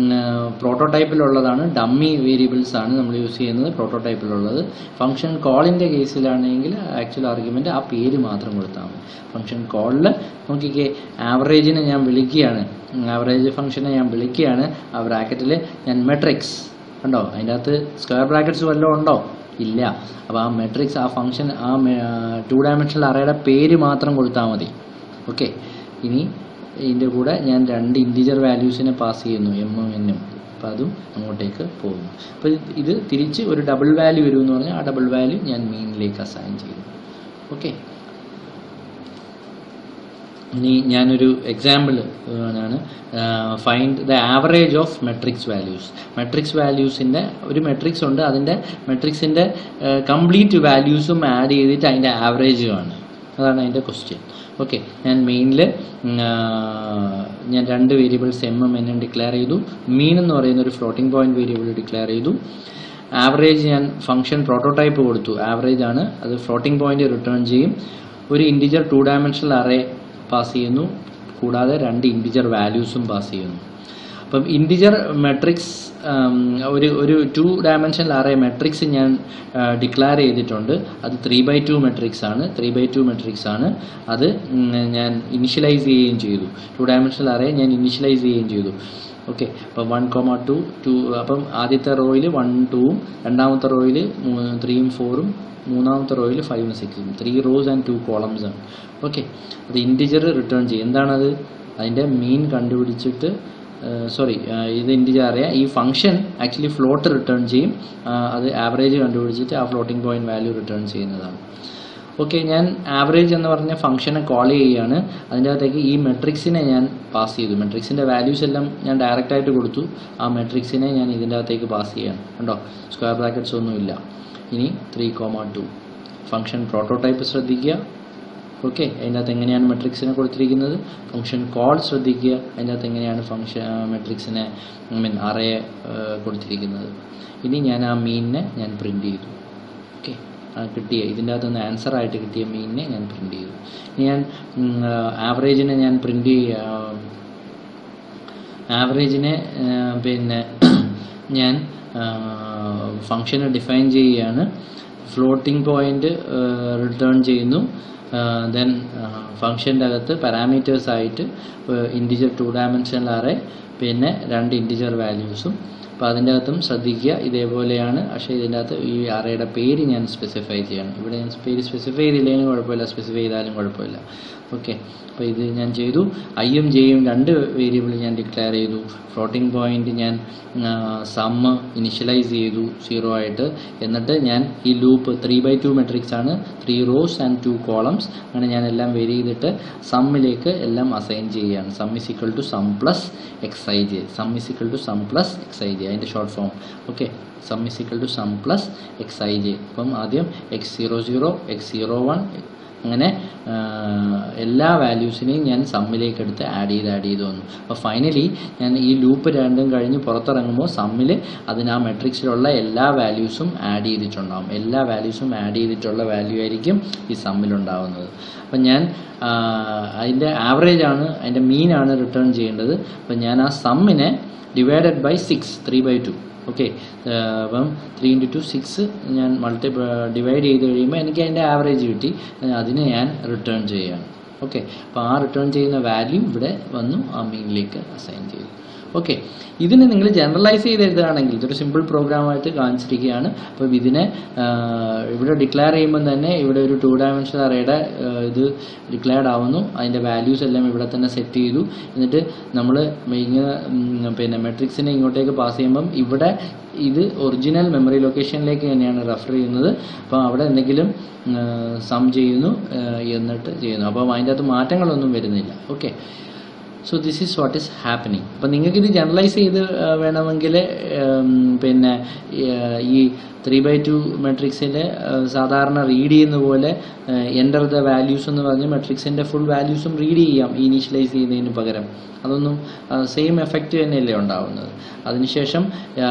പ്രോട്ടോടൈപ്പിലുള്ളതാണ് ഡമ്മി വേരിയബിൾസ് ആണ് നമ്മൾ യൂസ് ചെയ്യുന്നത് പ്രോട്ടോടൈപ്പിലുള്ളത് ഫംഗ്ഷൻ കോളിൻ്റെ കേസിലാണെങ്കിൽ ആക്ച്വൽ ആർഗ്യുമെൻ്റ് ആ പേര് മാത്രം കൊടുത്താൽ മതി ഫംഗ്ഷൻ കോളിൽ നോക്കിക്കേ ആവറേജിനെ ഞാൻ വിളിക്കുകയാണ് ആവറേജ് ഫംഗ്ഷനെ ഞാൻ വിളിക്കുകയാണ് ആ ബ്രാക്കറ്റിൽ ഞാൻ മെട്രിക്സ് കണ്ടോ അതിൻ്റെ അകത്ത് സ്ക്വയർ ബ്രാക്കറ്റ്സ് വല്ലതും ഉണ്ടോ ഇല്ല അപ്പോൾ ആ മെട്രിക്സ് ആ ഫംഗ്ഷൻ ആ ടു ഡയമെൻഷണൽ അറയുടെ പേര് മാത്രം കൊടുത്താൽ മതി ഓക്കെ ഇനി ഇതിൻ്റെ കൂടെ ഞാൻ രണ്ട് ഇൻറ്റിജർ വാല്യൂസിനെ പാസ് ചെയ്യുന്നു എമ്മും എന്നും അപ്പോൾ അതും അങ്ങോട്ടേക്ക് പോകുന്നു അപ്പോൾ ഇത് ഇത് തിരിച്ച് ഒരു ഡബിൾ വാല്യൂ വരുമെന്ന് പറഞ്ഞാൽ ആ ഡബിൾ വാല്യൂ ഞാൻ മീനിലേക്ക് അസൈൻ ചെയ്തു ഓക്കെ ഇനി ഞാനൊരു എക്സാമ്പിൾ ആണ് find the average of matrix values matrix വാല്യൂസിൻ്റെ ഒരു മെട്രിക്സ് ഉണ്ട് അതിൻ്റെ മെട്രിക്സിൻ്റെ കംപ്ലീറ്റ് വാല്യൂസും ആഡ് ചെയ്തിട്ട് അതിൻ്റെ ആവറേജ് ആണ് അതാണ് അതിൻ്റെ ക്വസ്റ്റ്യൻ ഓക്കെ ഞാൻ മെയിനിൽ ഞാൻ രണ്ട് വേരിയബിൾസ് എമ്മും എന്നും ഡിക്ലെയർ ചെയ്തു മീൻ എന്ന് പറയുന്ന ഒരു ഫ്ലോട്ടിംഗ് പോയിന്റ് വേരിയബിൾ ഡിക്ലെയർ ചെയ്തു ആവറേജ് ഞാൻ ഫംഗ്ഷൻ പ്രോട്ടോടൈപ്പ് കൊടുത്തു ആവറേജ് ആണ് അത് ഫ്ലോട്ടിംഗ് പോയിന്റ് റിട്ടേൺ ചെയ്യും ഒരു integer two dimensional array pass ചെയ്യുന്നു കൂടാതെ രണ്ട് ഇൻറ്റിജർ വാല്യൂസും പാസ് ചെയ്യുന്നു അപ്പം ഇൻറ്റിജർ മെട്രിക്സ് ഒരു ഒരു ടു ഡയമെൻഷനൽ അറേ മെട്രിക്സ് ഞാൻ ഡിക്ലെയർ ചെയ്തിട്ടുണ്ട് അത് ത്രീ ബൈ ടു മെട്രിക്സ് ആണ് ത്രീ ബൈ ടു മെട്രിക്സ് ആണ് അത് ഉം, ഞാൻ ഇനിഷ്യലൈസ് ചെയ്യുകയും ചെയ്തു ടു ഡയമെൻഷനൽ അറേ ഞാൻ ഇനിഷ്യലൈസ് ചെയ്യുകയും ചെയ്തു ഓക്കെ അപ്പം വൺ കോമ ടു ടു അപ്പം ആദ്യത്തെ റോയിൽ വൺ ടൂവും രണ്ടാമത്തെ റോയിൽ ത്രീയും ഫോറും മൂന്നാമത്തെ റോയിൽ ഫൈവും സിക്സും three rows and two columns ആണ് ഓക്കെ അത് ഇൻറ്റിജർ റിട്ടേൺ ചെയ്യും എന്താണത് അതിൻ്റെ മീൻ കണ്ടുപിടിച്ചിട്ട് സോറി ഇത് ഇൻറ്റിജർ അറിയാം ഈ ഫംഗ്ഷൻ ആക്ച്വലി ഫ്ലോട്ട് റിട്ടേൺ ചെയ്യും ആ, അത് ആവറേജ് കണ്ടുപിടിച്ചിട്ട് ആ ഫ്ലോട്ടിംഗ് പോയിന്റ് വാല്യൂ റിട്ടേൺ ചെയ്യുന്നതാണ് ഓക്കെ ഞാൻ ആവറേജ് എന്ന് പറഞ്ഞ ഫംഗ്ഷനെ കോൾ ചെയ്യുകയാണ് അതിൻ്റെ അകത്തേക്ക് ഈ മെട്രിക്സിനെ ഞാൻ പാസ് ചെയ്തു മെട്രിക്സിൻ്റെ വാല്യൂസ് എല്ലാം ഞാൻ ഡയറക്റ്റ് ആയിട്ട് കൊടുത്തു ആ മെട്രിക്സിനെ ഞാൻ ഇതിൻ്റെ അകത്തേക്ക് പാസ് ചെയ്യാണ് കണ്ടോ സ്ക്വയർ ബ്രാക്കറ്റ്സ് ഒന്നുമില്ല ഇനി three comma two function prototype ശ്രദ്ധിക്കുക ഓക്കെ അതിൻ്റെ അകത്ത് എങ്ങനെയാണ് മെട്രിക്സിനെ കൊടുത്തിരിക്കുന്നത് ഫംഗ്ഷൻ കോൾ ശ്രദ്ധിക്കുക അതിൻ്റെ അകത്ത് എങ്ങനെയാണ് ഫംഗ്ഷൻ മെട്രിക്സിനെ ഐ മീൻ അറയെ കൊടുത്തിരിക്കുന്നത് ഇനി ഞാൻ ആ മീനിനെ ഞാൻ പ്രിൻ്റ് ചെയ്തു ഓക്കെ ആ കിട്ടിയ ഇതിൻ്റെ അകത്തുനിന്ന് ആൻസർ ആയിട്ട് കിട്ടിയ മീനിനെ ഞാൻ പ്രിൻ്റ് ചെയ്തു ഇനി ഞാൻ ആവറേജിനെ ഞാൻ പ്രിൻ്റ് ആവറേജിനെ പിന്നെ ഞാൻ ഫംഗ്ഷനെ ഡിഫൈൻ ചെയ്യുകയാണ് ഫ്ലോട്ടിംഗ് പോയിന്റ് റിട്ടേൺ ചെയ്യുന്നു ദെൻ ഫംഗ്ഷൻ്റെ അകത്ത് പാരാമീറ്റേഴ്സ് ആയിട്ട് ഇൻറ്റിജർ ടു ഡയമെൻഷനൽ അറേ പിന്നെ രണ്ട് ഇൻറ്റിജർ വാല്യൂസും അപ്പോൾ അതിൻ്റെ അകത്തും ശ്രദ്ധിക്കുക ഇതേപോലെയാണ് പക്ഷേ ഇതിൻ്റെ അകത്ത് ഈ അറയുടെ പേര് ഞാൻ സ്പെസിഫൈ ചെയ്യണം ഇവിടെ ഞാൻ പേര് സ്പെസിഫൈ ചെയ്തില്ലെങ്കിലും കുഴപ്പമില്ല സ്പെസിഫൈ ചെയ്താലും കുഴപ്പമില്ല ഓക്കെ അപ്പോൾ ഇത് ഞാൻ ചെയ്തു ഐയും ജെയും രണ്ട് വേരിയബിൾ ഞാൻ ഡിക്ലെയർ ചെയ്തു ഫ്ലോട്ടിംഗ് പോയിന്റ് ഞാൻ സമ്മ് ഇനിഷ്യലൈസ് ചെയ്തു സീറോ ആയിട്ട് എന്നിട്ട് ഞാൻ ഈ loop three by two matrix ആണ് three rows and two columns അങ്ങനെ ഞാൻ എല്ലാം വെരി ചെയ്തിട്ട് സമ്മിലേക്ക് എല്ലാം അസൈൻ ചെയ്യുകയാണ് some is equal to some plus X I J some is equal to some plus X I J അതിൻ്റെ short form okay some is equal to some plus X I J അപ്പം ആദ്യം X zero zero X zero one അങ്ങനെ ആ, എല്ലാ വാല്യൂസിനെയും ഞാൻ സമ്മിലേക്ക് എടുത്ത് add ചെയ്ത് add ചെയ്ത് വന്നു അപ്പോൾ ഫൈനലി ഞാൻ ഈ ലൂപ്പ് രണ്ടും കഴിഞ്ഞ് പുറത്തിറങ്ങുമ്പോൾ സമ്മിൽ അതിന് ആ മെട്രിക്സിലുള്ള എല്ലാ വാല്യൂസും ആഡ് ചെയ്തിട്ടുണ്ടാവും എല്ലാ വാല്യൂസും ആഡ് ചെയ്തിട്ടുള്ള വാല്യൂ ആയിരിക്കും ഈ സമ്മിലുണ്ടാവുന്നത് അപ്പം ഞാൻ ആ, അതിൻ്റെ ആവറേജ് ആണ് അതിൻ്റെ മീൻ ആണ് റിട്ടേൺ ചെയ്യേണ്ടത് അപ്പം ഞാൻ ആ സമ്മിനെ divided by six three by two okay അപ്പം ത്രീ ഇൻറ്റു ടു സിക്സ് ഞാൻ മൾട്ടി ഡിവൈഡ് ചെയ്ത് കഴിയുമ്പോൾ എനിക്ക് അതിൻ്റെ ആവറേജ് കിട്ടി ഏഹ് അതിനെ ഞാൻ റിട്ടേൺ ചെയ്യുകയാണ് ഓക്കെ അപ്പോൾ ആ റിട്ടേൺ ചെയ്യുന്ന വാല്യൂ ഇവിടെ വന്നു ആ മീനിലേക്ക് അസൈൻ ചെയ്തു ഓക്കെ ഇതിനെ നിങ്ങൾ ജനറലൈസ് ചെയ്ത് എഴുതുകയാണെങ്കിൽ ഇതൊരു സിമ്പിൾ പ്രോഗ്രാമായിട്ട് കാണിച്ചിരിക്കുകയാണ് അപ്പോൾ ഇതിനെ ആഹ്, ഇവിടെ ഡിക്ലെയർ ചെയ്യുമ്പോൾ തന്നെ ഇവിടെ ഒരു ടു ഡയമെൻഷണൽ അറേയുടെ ഇത് ഡിക്ലെയർഡ് ആവുന്നു അതിൻ്റെ വാല്യൂസ് എല്ലാം ഇവിടെ തന്നെ സെറ്റ് ചെയ്തു എന്നിട്ട് നമ്മൾ ഇങ്ങനെ ഉം, പിന്നെ മെട്രിക്സിനെ ഇങ്ങോട്ടേക്ക് പാസ് ചെയ്യുമ്പം ഇവിടെ ഇത് ഒറിജിനൽ മെമ്മറി ലൊക്കേഷനിലേക്ക് തന്നെയാണ് റെഫർ ചെയ്യുന്നത് അപ്പോൾ അവിടെ എന്തെങ്കിലും സം ചെയ്യുന്നു ആഹ്, എന്നിട്ട് ചെയ്യുന്നു അപ്പം അതിൻ്റെ അകത്ത് മാറ്റങ്ങളൊന്നും വരുന്നില്ല okay so this is what is happening അപ്പം നിങ്ങൾക്ക് ഇത് ജനറലൈസ് ചെയ്ത് ആ, വേണമെങ്കിൽ ഉം, പിന്നെ ഏഹ്, ഈ ത്രീ ബൈ ടു മെട്രിക്സിൽ സാധാരണ റീഡ് ചെയ്യുന്ന പോലെ എൻ്റർ ദ വാല്യൂസ് എന്ന് പറഞ്ഞ് മെട്രിക്സിൻ്റെ ഫുൾ വാല്യൂസും റീഡ് ചെയ്യാം ഇനീഷ്യലൈസ് ചെയ്യുന്നതിന് പകരം അതൊന്നും സെയിം എഫക്റ്റ് തന്നെയല്ലേ ഉണ്ടാവുന്നത് അതിനുശേഷം ആ,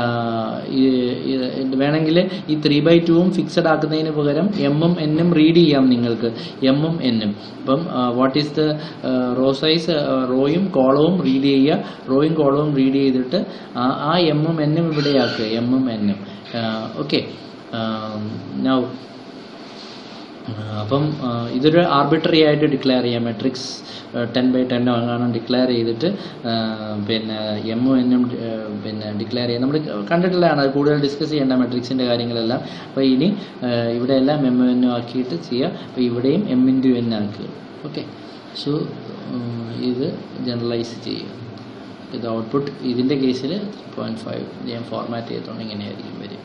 ഈ- ഈ- വേണമെങ്കിൽ ഈ ത്രീ ബൈ ടുവും ഫിക്സഡ് ആക്കുന്നതിന് പകരം എമ്മും എന്നും റീഡ് ചെയ്യാം നിങ്ങൾക്ക് എമ്മും എന്നും ഇപ്പം what is the row size റോയും കോളവും റീഡ് ചെയ്യുക റോയും കോളവും റീഡ് ചെയ്തിട്ട് ആ ആ എമ്മും എന്നും ഇവിടെയാക്കുക എമ്മും എന്നും ഓക്കെ നൗ അപ്പം ആ, ഇതൊരു ആർബിട്രറി ആയിട്ട് ഡിക്ലെയർ ചെയ്യാം മെട്രിക്സ് ടെൻ ബൈ ടെന്നോ അങ്ങനെ ഡിക്ലെയർ ചെയ്തിട്ട് ആ, പിന്നെ എമ്മും എന്നും പിന്നെ ഡിക്ലെയർ ചെയ്യാം നമ്മൾ കണ്ടിട്ടുള്ളതാണ് അത് കൂടുതൽ ഡിസ്കസ് ചെയ്യേണ്ട മെട്രിക്സിൻ്റെ കാര്യങ്ങളെല്ലാം അപ്പോൾ ഇനി ആ, ഇവിടെ എല്ലാം എം എന്നും ആക്കിയിട്ട് ചെയ്യുക അപ്പോൾ ഇവിടെയും എം ഇൻറ്റു എൻ ആക്കുക ഓക്കെ സോ ഇത് ജനറലൈസ് ചെയ്യുക ഇത് ഔട്ട്പുട്ട് ഇതിൻ്റെ കേസിൽ ത്രീ പോയിൻറ്റ് ഫൈവ് ഞാൻ ഫോർമാറ്റ് ചെയ്തോണ്ട് ഇങ്ങനെയായിരിക്കും വരും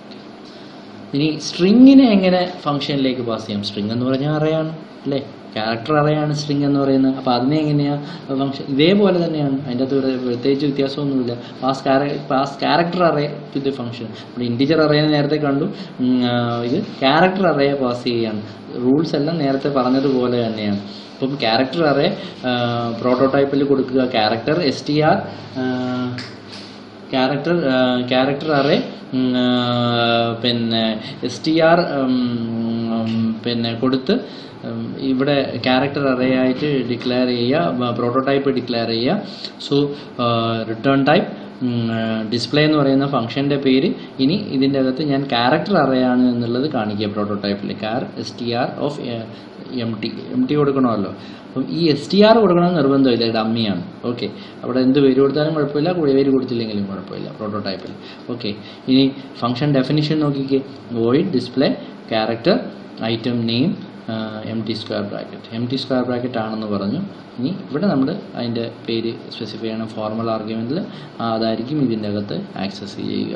ഇനി സ്ട്രിങ്ങിനെ എങ്ങനെ ഫംഗ്ഷനിലേക്ക് പാസ് ചെയ്യാം സ്ട്രിങ് എന്ന് പറഞ്ഞാൽ അറിയാണ് അല്ലേ ക്യാരക്ടർ അറിയാണ് സ്ട്രിങ് എന്ന് പറയുന്നത് അപ്പോൾ അതിനെ എങ്ങനെയാണ് ഫംഗ്ഷൻ ഇതേപോലെ തന്നെയാണ് അതിൻ്റെ അകത്ത് ഇവിടെ പ്രത്യേകിച്ച് വ്യത്യാസമൊന്നുമില്ല pass pass character array to the function ഇവിടെ ഇൻറ്റിജർ അറേനെ നേരത്തെ കണ്ടു ഉം, ആ, ഇത് ക്യാരക്ടർ അറേ പാസ് ചെയ്യുകയാണ് റൂൾസ് എല്ലാം നേരത്തെ പറഞ്ഞതുപോലെ തന്നെയാണ് ഇപ്പം ക്യാരക്ടർ അറേ പ്രോട്ടോടൈപ്പിൽ കൊടുക്കുക character S T R character character array പിന്നെ എസ് ടി ആർ പിന്നെ കൊടുത്ത് ഉം, ഇവിടെ ക്യാരക്ടർ അറേ ആയിട്ട് ഡിക്ലെയർ ചെയ്യുക പ്രോട്ടോടൈപ്പ് ഡിക്ലെയർ ചെയ്യുക സോ റിട്ടേൺ ടൈപ്പ് ഡിസ്പ്ലേ എന്ന് പറയുന്ന ഫംഗ്ഷൻ്റെ പേര് ഇനി ഇതിൻ്റെ അകത്ത് ഞാൻ ക്യാരക്ടർ അറയാണ് എന്നുള്ളത് കാണിക്കുക പ്രോട്ടോടൈപ്പിൽ char S T R of empty empty കൊടുക്കണമല്ലോ അപ്പം ഈ എസ് ടി ആർ കൊടുക്കണമെന്ന് നിർബന്ധമില്ല ഡമ്മിയാണ് ഓക്കെ അവിടെ എന്ത് പേര് കൊടുത്താലും കുഴപ്പമില്ല കൂടി പേര് കൊടുത്തില്ലെങ്കിലും കുഴപ്പമില്ല പ്രോട്ടോടൈപ്പിൽ ഓക്കെ ഇനി ഫംഗ്ഷൻ ഡെഫിനിഷൻ നോക്കിക്കേ void display character item name M T square bracket M T square bracket ആണെന്ന് പറഞ്ഞു ഇനി ഇവിടെ നമ്മൾ അതിൻ്റെ പേര് സ്പെസിഫൈ ചെയ്യണം ഫോർമൽ ആർഗ്യുമെൻറ്റിൽ അതായിരിക്കും ഇതിൻ്റെ അകത്ത് ആക്സസ് ചെയ്യുക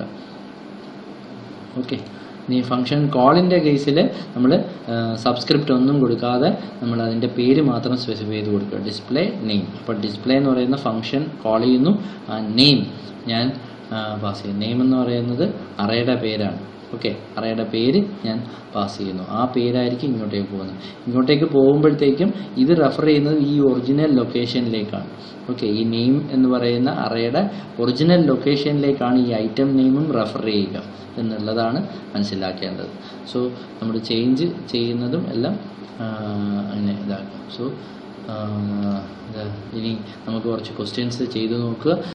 ഓക്കെ ഇനി ഫംഗ്ഷൻ കോളിൻ്റെ കേസിൽ നമ്മൾ സബ്സ്ക്രിപ്റ്റ് ഒന്നും കൊടുക്കാതെ നമ്മൾ അതിൻ്റെ പേര് മാത്രം സ്പെസിഫൈ ചെയ്ത് കൊടുക്കുക ഡിസ്പ്ലേ നെയിം അപ്പോൾ ഡിസ്പ്ലേ എന്ന് പറയുന്ന ഫംഗ്ഷൻ കോൾ ചെയ്യുന്നു ആ നെയിം ഞാൻ പാസ് ചെയ്യും നെയിം എന്ന് പറയുന്നത് അറയുടെ പേരാണ് ഓക്കെ അറയുടെ പേര് ഞാൻ പാസ് ചെയ്യുന്നു ആ പേരായിരിക്കും ഇങ്ങോട്ടേക്ക് പോകുന്നത് ഇങ്ങോട്ടേക്ക് പോകുമ്പോഴത്തേക്കും ഇത് റെഫർ ചെയ്യുന്നത് ഈ ഒറിജിനൽ ലൊക്കേഷനിലേക്കാണ് ഓക്കെ ഈ നെയിം എന്ന് പറയുന്ന അറയുടെ ഒറിജിനൽ ലൊക്കേഷനിലേക്കാണ് ഈ ഐറ്റം നെയിമും റെഫർ ചെയ്യുക എന്നുള്ളതാണ് മനസ്സിലാക്കേണ്ടത് സോ നമ്മൾ ചേഞ്ച് ചെയ്യുന്നതും എല്ലാം ആ, അങ്ങനെ ഇതാക്കാം സോ ഇനി നമുക്ക് കുറച്ച് ക്വസ്റ്റ്യൻസ് ചെയ്തു നോക്കുക